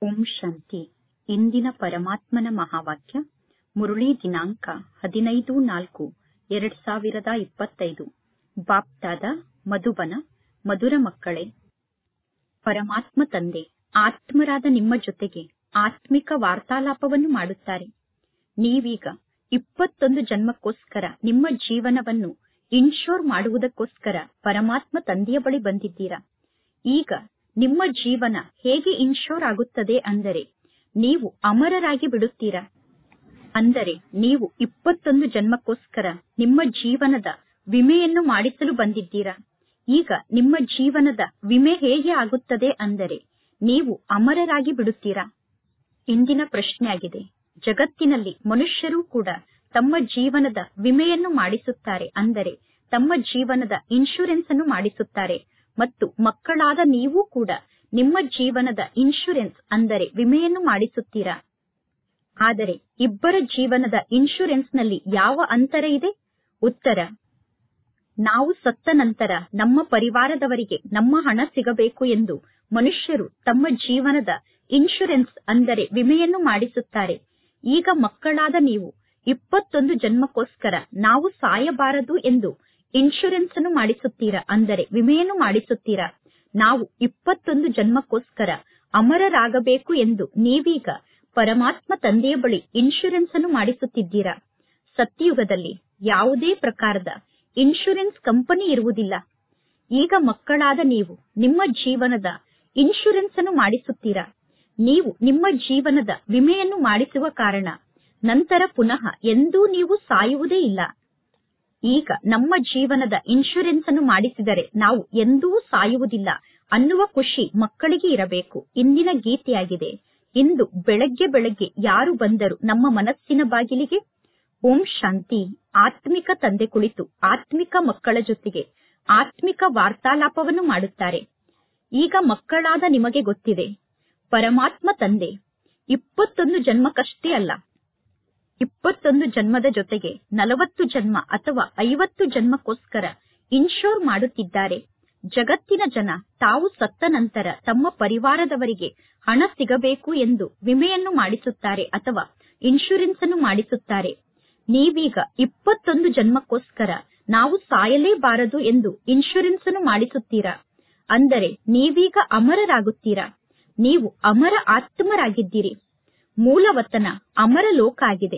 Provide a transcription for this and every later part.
ಓಂ ಶಾಂತಿ ಇಂದಿನ ಪರಮಾತ್ಮನ ಮಹಾವಾಕ್ಯ ಮುರುಳಿ ದಿನಾಂಕ ಹದಿನೈದು ನಾಲ್ಕು ಎರಡ್ ಸಾವಿರದ ಇಪ್ಪತ್ತೈದು ಬಾಪ್ದಾದ ಮಧುಬನ ಮಧುರ ಮಕ್ಕಳೇ ಪರಮಾತ್ಮ ತಂದೆ ಆತ್ಮರಾದ ನಿಮ್ಮ ಜೊತೆಗೆ ಆತ್ಮಿಕ ವಾರ್ತಾಲಾಪವನ್ನು ಮಾಡುತ್ತಾರೆ ನೀವೀಗ ಇಪ್ಪತ್ತೊಂದು ಜನ್ಮಕ್ಕೋಸ್ಕರ ನಿಮ್ಮ ಜೀವನವನ್ನು ಇನ್ಶೋರ್ ಮಾಡುವುದಕ್ಕೋಸ್ಕರ ಪರಮಾತ್ಮ ತಂದೆಯ ಬಳಿ ಬಂದಿದ್ದೀರಾ ಈಗ ನಿಮ್ಮ ಜೀವನ ಹೇಗೆ ಇನ್ಶೋರ್ ಆಗುತ್ತದೆ ಅಂದರೆ ನೀವು ಅಮರರಾಗಿ ಬಿಡುತ್ತೀರಾ ಅಂದರೆ ನೀವು ಇಪ್ಪತ್ತೊಂದು ಜನ್ಮಕ್ಕೋಸ್ಕರ ನಿಮ್ಮ ಜೀವನದ ವಿಮೆಯನ್ನು ಮಾಡಿಸಲು ಬಂದಿದ್ದೀರಾ ಈಗ ನಿಮ್ಮ ಜೀವನದ ವಿಮೆ ಹೇಗೆ ಆಗುತ್ತದೆ ಅಂದರೆ ನೀವು ಅಮರರಾಗಿ ಬಿಡುತ್ತೀರಾ ಇಂದಿನ ಪ್ರಶ್ನೆಯಾಗಿದೆ ಜಗತ್ತಿನಲ್ಲಿ ಮನುಷ್ಯರೂ ಕೂಡ ತಮ್ಮ ಜೀವನದ ವಿಮೆಯನ್ನು ಮಾಡಿಸುತ್ತಾರೆ ಅಂದರೆ ತಮ್ಮ ಜೀವನದ ಇನ್ಶೂರೆನ್ಸ್ ಅನ್ನು ಮಾಡಿಸುತ್ತಾರೆ ಮತ್ತು ಮಕ್ಕಳಾದ ನೀವು ಕೂಡ ನಿಮ್ಮ ಜೀವನದ ಇನ್ಶೂರೆನ್ಸ್ ಅಂದರೆ ವಿಮೆಯನ್ನು ಮಾಡಿಸುತ್ತೀರಾ ಆದರೆ ಇಬ್ಬರ ಜೀವನದ ಇನ್ಶೂರೆನ್ಸ್ ನಲ್ಲಿ ಯಾವ ಅಂತರ ಇದೆ ಉತ್ತರ ನಾವು ಸತ್ತ ನಂತರ ನಮ್ಮ ಪರಿವಾರದವರಿಗೆ ನಮ್ಮ ಹಣ ಸಿಗಬೇಕು ಎಂದು ಮನುಷ್ಯರು ತಮ್ಮ ಜೀವನದ ಇನ್ಶೂರೆನ್ಸ್ ಅಂದರೆ ವಿಮೆಯನ್ನು ಮಾಡಿಸುತ್ತಾರೆ ಈಗ ಮಕ್ಕಳಾದ ನೀವು ಇಪ್ಪತ್ತೊಂದು ಜನ್ಮಕ್ಕೋಸ್ಕರ ನಾವು ಸಾಯಬಾರದು ಎಂದು ಇನ್ಶೂರೆನ್ಸ್ ಅನ್ನು ಮಾಡಿಸುತ್ತೀರಾ ಅಂದರೆ ವಿಮೆಯನ್ನು ಮಾಡಿಸುತ್ತೀರಾ ನಾವು ಇಪ್ಪತ್ತೊಂದು ಜನ್ಮಕ್ಕೋಸ್ಕರ ಅಮರರಾಗಬೇಕು ಎಂದು ನೀವೀಗ ಪರಮಾತ್ಮ ತಂದೆಯ ಬಳಿ ಇನ್ಶೂರೆನ್ಸ್ ಅನ್ನು ಮಾಡಿಸುತ್ತಿದ್ದೀರಾ ಸತ್ಯಯುಗದಲ್ಲಿ ಯಾವುದೇ ಪ್ರಕಾರದ ಇನ್ಶೂರೆನ್ಸ್ ಕಂಪನಿ ಇರುವುದಿಲ್ಲ ಈಗ ಮಕ್ಕಳಾದ ನೀವು ನಿಮ್ಮ ಜೀವನದ ಇನ್ಶೂರೆನ್ಸ್ ಅನ್ನು ಮಾಡಿಸುತ್ತೀರಾ ನೀವು ನಿಮ್ಮ ಜೀವನದ ವಿಮೆಯನ್ನು ಮಾಡಿಸುವ ಕಾರಣ ನಂತರ ಪುನಃ ಎಂದೂ ನೀವು ಸಾಯುವುದೇ ಇಲ್ಲ ಈಗ ನಮ್ಮ ಜೀವನದ ಇನ್ಶೂರೆನ್ಸ್ ಅನ್ನು ಮಾಡಿಸಿದರೆ ನಾವು ಎಂದೂ ಸಾಯುವುದಿಲ್ಲ ಅನ್ನುವ ಖುಷಿ ಮಕ್ಕಳಿಗೆ ಇರಬೇಕು ಇಂದಿನ ಗೀತೆಯಾಗಿದೆ ಇಂದು ಬೆಳಗ್ಗೆ ಬೆಳಗ್ಗೆ ಯಾರು ಬಂದರು ನಮ್ಮ ಮನಸ್ಸಿನ ಬಾಗಿಲಿಗೆ ಓಂ ಶಾಂತಿ ಆತ್ಮಿಕ ತಂದೆ ಕುಳಿತು ಆತ್ಮಿಕ ಮಕ್ಕಳ ಜೊತೆಗೆ ಆತ್ಮಿಕ ವಾರ್ತಾಲಾಪವನ್ನು ಮಾಡುತ್ತಾರೆ ಈಗ ಮಕ್ಕಳಾದ ನಿಮಗೆ ಗೊತ್ತಿದೆ ಪರಮಾತ್ಮ ತಂದೆ ಇಪ್ಪತ್ತೊಂದು ಜನ್ಮಕ್ಕಷ್ಟೇ ಅಲ್ಲ ಇಪ್ಪತ್ತೊಂದು ಜನ್ಮದ ಜೊತೆಗೆ ನಲವತ್ತು ಜನ್ಮ ಅಥವಾ ಐವತ್ತು ಜನ್ಮಕ್ಕೋಸ್ಕರ ಇನ್ಶೋರ್ ಮಾಡುತ್ತಿದ್ದಾರೆ ಜಗತ್ತಿನ ಜನ ತಾವು ಸತ್ತ ನಂತರ ತಮ್ಮ ಪರಿವಾರದವರಿಗೆ ಹಣ ಸಿಗಬೇಕು ಎಂದು ವಿಮೆಯನ್ನು ಮಾಡಿಸುತ್ತಾರೆ ಅಥವಾ ಇನ್ಶೂರೆನ್ಸ್ ಅನ್ನು ಮಾಡಿಸುತ್ತಾರೆ ನೀವೀಗ ಇಪ್ಪತ್ತೊಂದು ಜನ್ಮಕ್ಕೋಸ್ಕರ ನಾವು ಸಾಯಲೇಬಾರದು ಎಂದು ಇನ್ಶೂರೆನ್ಸ್ ಅನ್ನು ಮಾಡಿಸುತ್ತೀರಾ ಅಂದರೆ ನೀವೀಗ ಅಮರರಾಗುತ್ತೀರಾ ನೀವು ಅಮರ ಆತ್ಮರಾಗಿದ್ದೀರಿ ಮೂಲವತನ ಅಮರ ಲೋಕ ಆಗಿದೆ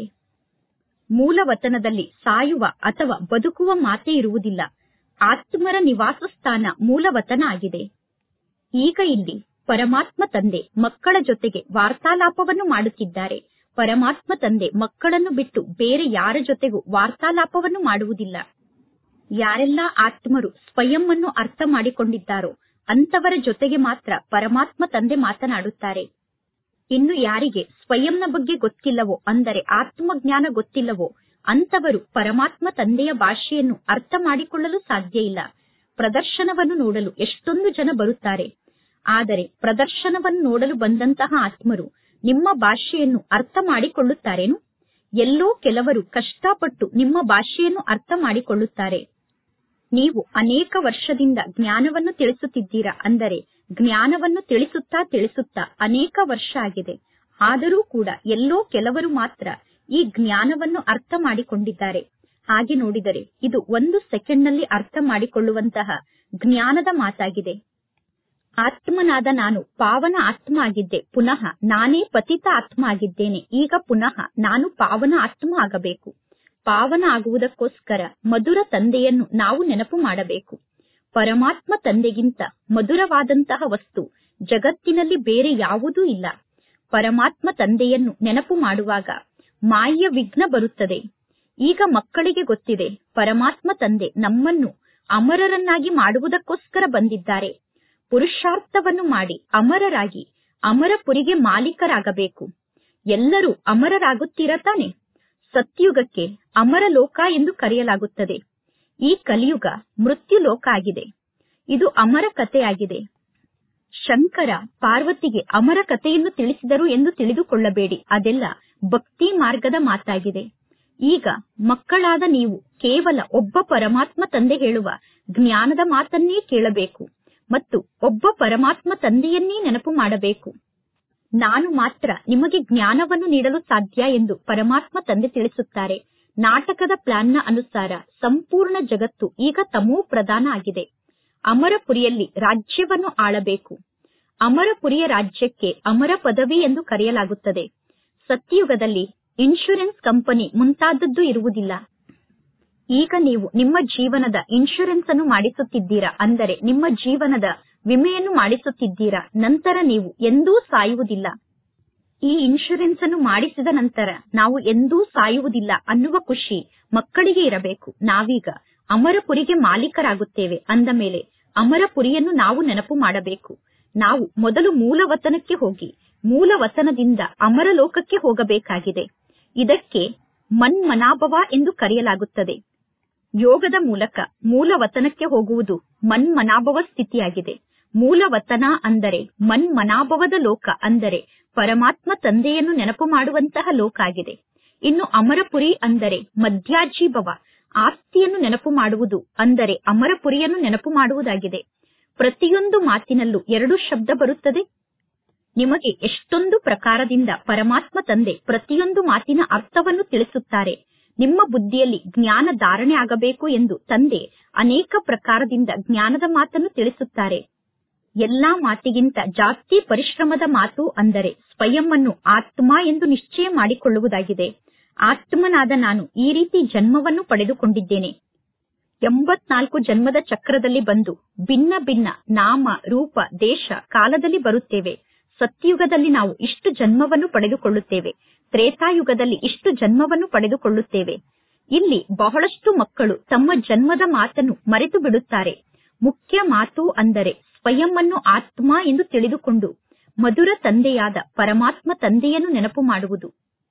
ಮೂಲವತನದಲ್ಲಿ ಸಾಯುವ ಅಥವಾ ಬದುಕುವ ಮಾತೇ ಇರುವುದಿಲ್ಲ ಆತ್ಮರ ನಿವಾಸ ಸ್ಥಾನ ಮೂಲವತನ ಆಗಿದೆ ಈಗ ಇಲ್ಲಿ ಪರಮಾತ್ಮ ತಂದೆ ಮಕ್ಕಳ ಜೊತೆಗೆ ವಾರ್ತಾಲಾಪವನ್ನು ಮಾಡುತ್ತಿದ್ದಾರೆ ಪರಮಾತ್ಮ ತಂದೆ ಮಕ್ಕಳನ್ನು ಬಿಟ್ಟು ಬೇರೆ ಯಾರ ಜೊತೆಗೂ ವಾರ್ತಾಲಾಪವನ್ನು ಮಾಡುವುದಿಲ್ಲ ಯಾರೆಲ್ಲ ಆತ್ಮರು ಸ್ವಯಂ ಅನ್ನು ಅರ್ಥ ಮಾಡಿಕೊಂಡಿದ್ದಾರೋ ಅಂತವರ ಜೊತೆಗೆ ಮಾತ್ರ ಪರಮಾತ್ಮ ತಂದೆ ಮಾತನಾಡುತ್ತಾರೆ ಇನ್ನು ಯಾರಿಗೆ ಸ್ವಯಂನ ಬಗ್ಗೆ ಗೊತ್ತಿಲ್ಲವೋ ಅಂದರೆ ಆತ್ಮಜ್ಞಾನ ಗೊತ್ತಿಲ್ಲವೋ ಅಂತವರು ಪರಮಾತ್ಮ ತಂದೆಯ ಭಾಷೆಯನ್ನು ಅರ್ಥ ಮಾಡಿಕೊಳ್ಳಲು ಸಾಧ್ಯ ಇಲ್ಲ ಪ್ರದರ್ಶನವನ್ನು ನೋಡಲು ಎಷ್ಟೊಂದು ಜನ ಬರುತ್ತಾರೆ ಆದರೆ ಪ್ರದರ್ಶನವನ್ನು ನೋಡಲು ಬಂದಂತಹ ಆತ್ಮರು ನಿಮ್ಮ ಭಾಷೆಯನ್ನು ಅರ್ಥ ಮಾಡಿಕೊಳ್ಳುತ್ತಾರೇನು ಎಲ್ಲೋ ಕೆಲವರು ಕಷ್ಟಪಟ್ಟು ನಿಮ್ಮ ಭಾಷೆಯನ್ನು ಅರ್ಥ ಮಾಡಿಕೊಳ್ಳುತ್ತಾರೆ ನೀವು ಅನೇಕ ವರ್ಷದಿಂದ ಜ್ಞಾನವನ್ನು ತಿಳಿಸುತ್ತಿದ್ದೀರಾ ಅಂದರೆ ಜ್ಞಾನವನ್ನು ತಿಳಿಸುತ್ತಾ ತಿಳಿಸುತ್ತಾ ಅನೇಕ ವರ್ಷ ಆಗಿದೆ ಆದರೂ ಕೂಡ ಎಲ್ಲೋ ಕೆಲವರು ಮಾತ್ರ ಈ ಜ್ಞಾನವನ್ನು ಅರ್ಥ ಮಾಡಿಕೊಂಡಿದ್ದಾರೆ ಹಾಗೆ ನೋಡಿದರೆ ಇದು ಒಂದು ಸೆಕೆಂಡ್ನಲ್ಲಿ ಅರ್ಥ ಮಾಡಿಕೊಳ್ಳುವಂತಹ ಜ್ಞಾನದ ಮಾತಾಗಿದೆ ಆತ್ಮನಾದ ನಾನು ಪಾವನ ಆತ್ಮ ಆಗಿದ್ದೆ ಪುನಃ ನಾನೇ ಪತಿತ ಆತ್ಮ ಆಗಿದ್ದೇನೆ ಈಗ ಪುನಃ ನಾನು ಪಾವನ ಆತ್ಮ ಆಗಬೇಕು ಪಾವನ ಆಗುವುದಕ್ಕೋಸ್ಕರ ಮಧುರ ತಂದೆಯನ್ನು ನಾವು ನೆನಪು ಮಾಡಬೇಕು ಪರಮಾತ್ಮ ತಂದೆಗಿಂತ ಮಧುರವಾದಂತಹ ವಸ್ತು ಜಗತ್ತಿನಲ್ಲಿ ಬೇರೆ ಯಾವುದೂ ಇಲ್ಲ ಪರಮಾತ್ಮ ತಂದೆಯನ್ನು ನೆನಪು ಮಾಡುವಾಗ ಮಾಯ ವಿಘ್ನ ಬರುತ್ತದೆ ಈಗ ಮಕ್ಕಳಿಗೆ ಗೊತ್ತಿದೆ ಪರಮಾತ್ಮ ತಂದೆ ನಮ್ಮನ್ನು ಅಮರರನ್ನಾಗಿ ಮಾಡುವುದಕ್ಕೋಸ್ಕರ ಬಂದಿದ್ದಾರೆ ಪುರುಷಾರ್ಥವನ್ನು ಮಾಡಿ ಅಮರರಾಗಿ ಅಮರಪುರಿಗೆ ಮಾಲೀಕರಾಗಬೇಕು ಎಲ್ಲರೂ ಅಮರರಾಗುತ್ತೀರಾ ತಾನೆ ಸತ್ಯುಗಕ್ಕೆ ಅಮರ ಲೋಕ ಎಂದು ಕರೆಯಲಾಗುತ್ತದೆ ಈ ಕಲಿಯುಗ ಮೃತ್ಯು ಲೋಕ ಆಗಿದೆ ಇದು ಅಮರ ಕಥೆಯಾಗಿದೆ ಶಂಕರ ಪಾರ್ವತಿಗೆ ಅಮರ ಕಥೆಯನ್ನು ತಿಳಿಸಿದರು ಎಂದು ತಿಳಿದುಕೊಳ್ಳಬೇಡಿ ಅದೆಲ್ಲ ಭಕ್ತಿ ಮಾರ್ಗದ ಮಾತಾಗಿದೆ ಈಗ ಮಕ್ಕಳಾದ ನೀವು ಕೇವಲ ಒಬ್ಬ ಪರಮಾತ್ಮ ತಂದೆ ಹೇಳುವ ಜ್ಞಾನದ ಮಾತನ್ನೇ ಕೇಳಬೇಕು ಮತ್ತು ಒಬ್ಬ ಪರಮಾತ್ಮ ತಂದೆಯನ್ನೇ ನೆನಪು ಮಾಡಬೇಕು ನಾನು ಮಾತ್ರ ನಿಮಗೆ ಜ್ಞಾನವನ್ನು ನೀಡಲು ಸಾಧ್ಯ ಎಂದು ಪರಮಾತ್ಮ ತಂದೆ ತಿಳಿಸುತ್ತಾರೆ ನಾಟಕದ ಪ್ಲಾನ್ನ ಅನುಸಾರ ಸಂಪೂರ್ಣ ಜಗತ್ತು ಈಗ ತಮೋ ಪ್ರಧಾನ ಆಗಿದೆ ಅಮರಪುರಿಯಲ್ಲಿ ರಾಜ್ಯವನ್ನು ಆಳಬೇಕು ಅಮರಪುರಿಯ ರಾಜ್ಯಕ್ಕೆ ಅಮರ ಪದವಿ ಎಂದು ಕರೆಯಲಾಗುತ್ತದೆ ಸತ್ಯಯುಗದಲ್ಲಿ ಇನ್ಶೂರೆನ್ಸ್ ಕಂಪನಿ ಮುಂತಾದದ್ದು ಇರುವುದಿಲ್ಲ ಈಗ ನೀವು ನಿಮ್ಮ ಜೀವನದ ಇನ್ಶೂರೆನ್ಸ್ ಅನ್ನು ಮಾಡಿಸುತ್ತಿದ್ದೀರಾ ಅಂದರೆ ನಿಮ್ಮ ಜೀವನದ ವಿಮೆಯನ್ನು ಮಾಡಿಸುತ್ತಿದ್ದೀರಾ ನಂತರ ನೀವು ಎಂದೂ ಸಾಯುವುದಿಲ್ಲ ಈ ಇನ್ಶೂರೆನ್ಸ್ ಅನ್ನು ಮಾಡಿಸಿದ ನಂತರ ನಾವು ಎಂದೂ ಸಾಯುವುದಿಲ್ಲ ಅನ್ನುವ ಖುಷಿ ಮಕ್ಕಳಿಗೆ ಇರಬೇಕು ನಾವೀಗ ಅಮರಪುರಿಗೆ ಮಾಲೀಕರಾಗುತ್ತೇವೆ ಅಂದ ಮೇಲೆ ಅಮರಪುರಿಯನ್ನು ನಾವು ನೆನಪು ಮಾಡಬೇಕು ನಾವು ಮೊದಲು ಮೂಲ ವತನಕ್ಕೆ ಹೋಗಿ ಮೂಲ ವತನದಿಂದ ಅಮರ ಲೋಕಕ್ಕೆ ಹೋಗಬೇಕಾಗಿದೆ ಇದಕ್ಕೆ ಮನ್ಮನಾಭವ ಎಂದು ಕರೆಯಲಾಗುತ್ತದೆ ಯೋಗದ ಮೂಲಕ ಮೂಲ ವತನಕ್ಕೆ ಹೋಗುವುದು ಮನ್ಮನಾಭವ ಸ್ಥಿತಿಯಾಗಿದೆ ಮೂಲ ವತನ ಅಂದರೆ ಮನ್ಮನಾಭವದ ಲೋಕ ಅಂದರೆ ಪರಮಾತ್ಮ ತಂದೆಯನ್ನು ನೆನಪು ಮಾಡುವಂತಹ ಲೋಕ ಆಗಿದೆ ಇನ್ನು ಅಮರಪುರಿ ಅಂದರೆ ಮಧ್ಯಾಜೀಭವ ಆಸ್ತಿಯನ್ನು ನೆನಪು ಮಾಡುವುದು ಅಂದರೆ ಅಮರಪುರಿಯನ್ನು ನೆನಪು ಮಾಡುವುದಾಗಿದೆ ಪ್ರತಿಯೊಂದು ಮಾತಿನಲ್ಲೂ ಎರಡು ಶಬ್ದ ಬರುತ್ತದೆ ನಿಮಗೆ ಎಷ್ಟೊಂದು ಪ್ರಕಾರದಿಂದ ಪರಮಾತ್ಮ ತಂದೆ ಪ್ರತಿಯೊಂದು ಮಾತಿನ ಅರ್ಥವನ್ನು ತಿಳಿಸುತ್ತಾರೆ ನಿಮ್ಮ ಬುದ್ಧಿಯಲ್ಲಿ ಜ್ಞಾನ ಧಾರಣೆ ಆಗಬೇಕು ಎಂದು ತಂದೆ ಅನೇಕ ಪ್ರಕಾರದಿಂದ ಜ್ಞಾನದ ಮಾತನ್ನು ತಿಳಿಸುತ್ತಾರೆ ಎಲ್ಲಾ ಮಾತಿಗಿಂತ ಜಾಸ್ತಿ ಪರಿಶ್ರಮದ ಮಾತು ಅಂದರೆ ಸ್ವಯಂ ಅನ್ನು ಆತ್ಮ ಎಂದು ನಿಶ್ಚಯ ಮಾಡಿಕೊಳ್ಳುವುದಾಗಿದೆ ಆತ್ಮನಾದ ನಾನು ಈ ರೀತಿ ಜನ್ಮವನ್ನು ಪಡೆದುಕೊಂಡಿದ್ದೇನೆ ಎಂಬತ್ನಾಲ್ಕು ಜನ್ಮದ ಚಕ್ರದಲ್ಲಿ ಬಂದು ಭಿನ್ನ ಭಿನ್ನ ನಾಮ ರೂಪ ದೇಶ ಕಾಲದಲ್ಲಿ ಬರುತ್ತೇವೆ ಸತ್ಯಯುಗದಲ್ಲಿ ನಾವು ಇಷ್ಟು ಜನ್ಮವನ್ನು ಪಡೆದುಕೊಳ್ಳುತ್ತೇವೆ ತ್ರೇತಾಯುಗದಲ್ಲಿ ಇಷ್ಟು ಜನ್ಮವನ್ನು ಪಡೆದುಕೊಳ್ಳುತ್ತೇವೆ ಇಲ್ಲಿ ಬಹಳಷ್ಟು ಮಕ್ಕಳು ತಮ್ಮ ಜನ್ಮದ ಮಾತನ್ನು ಮರೆತು ಬಿಡುತ್ತಾರೆ ಮುಖ್ಯ ಮಾತು ಅಂದರೆ ಸ್ವಯಂ ಅನ್ನು ಆತ್ಮ ಎಂದು ತಿಳಿದುಕೊಂಡು ಮಧುರ ತಂದೆಯಾದ ಪರಮಾತ್ಮ ತಂದೆಯನ್ನು ನೆನಪು ಮಾಡುವುದು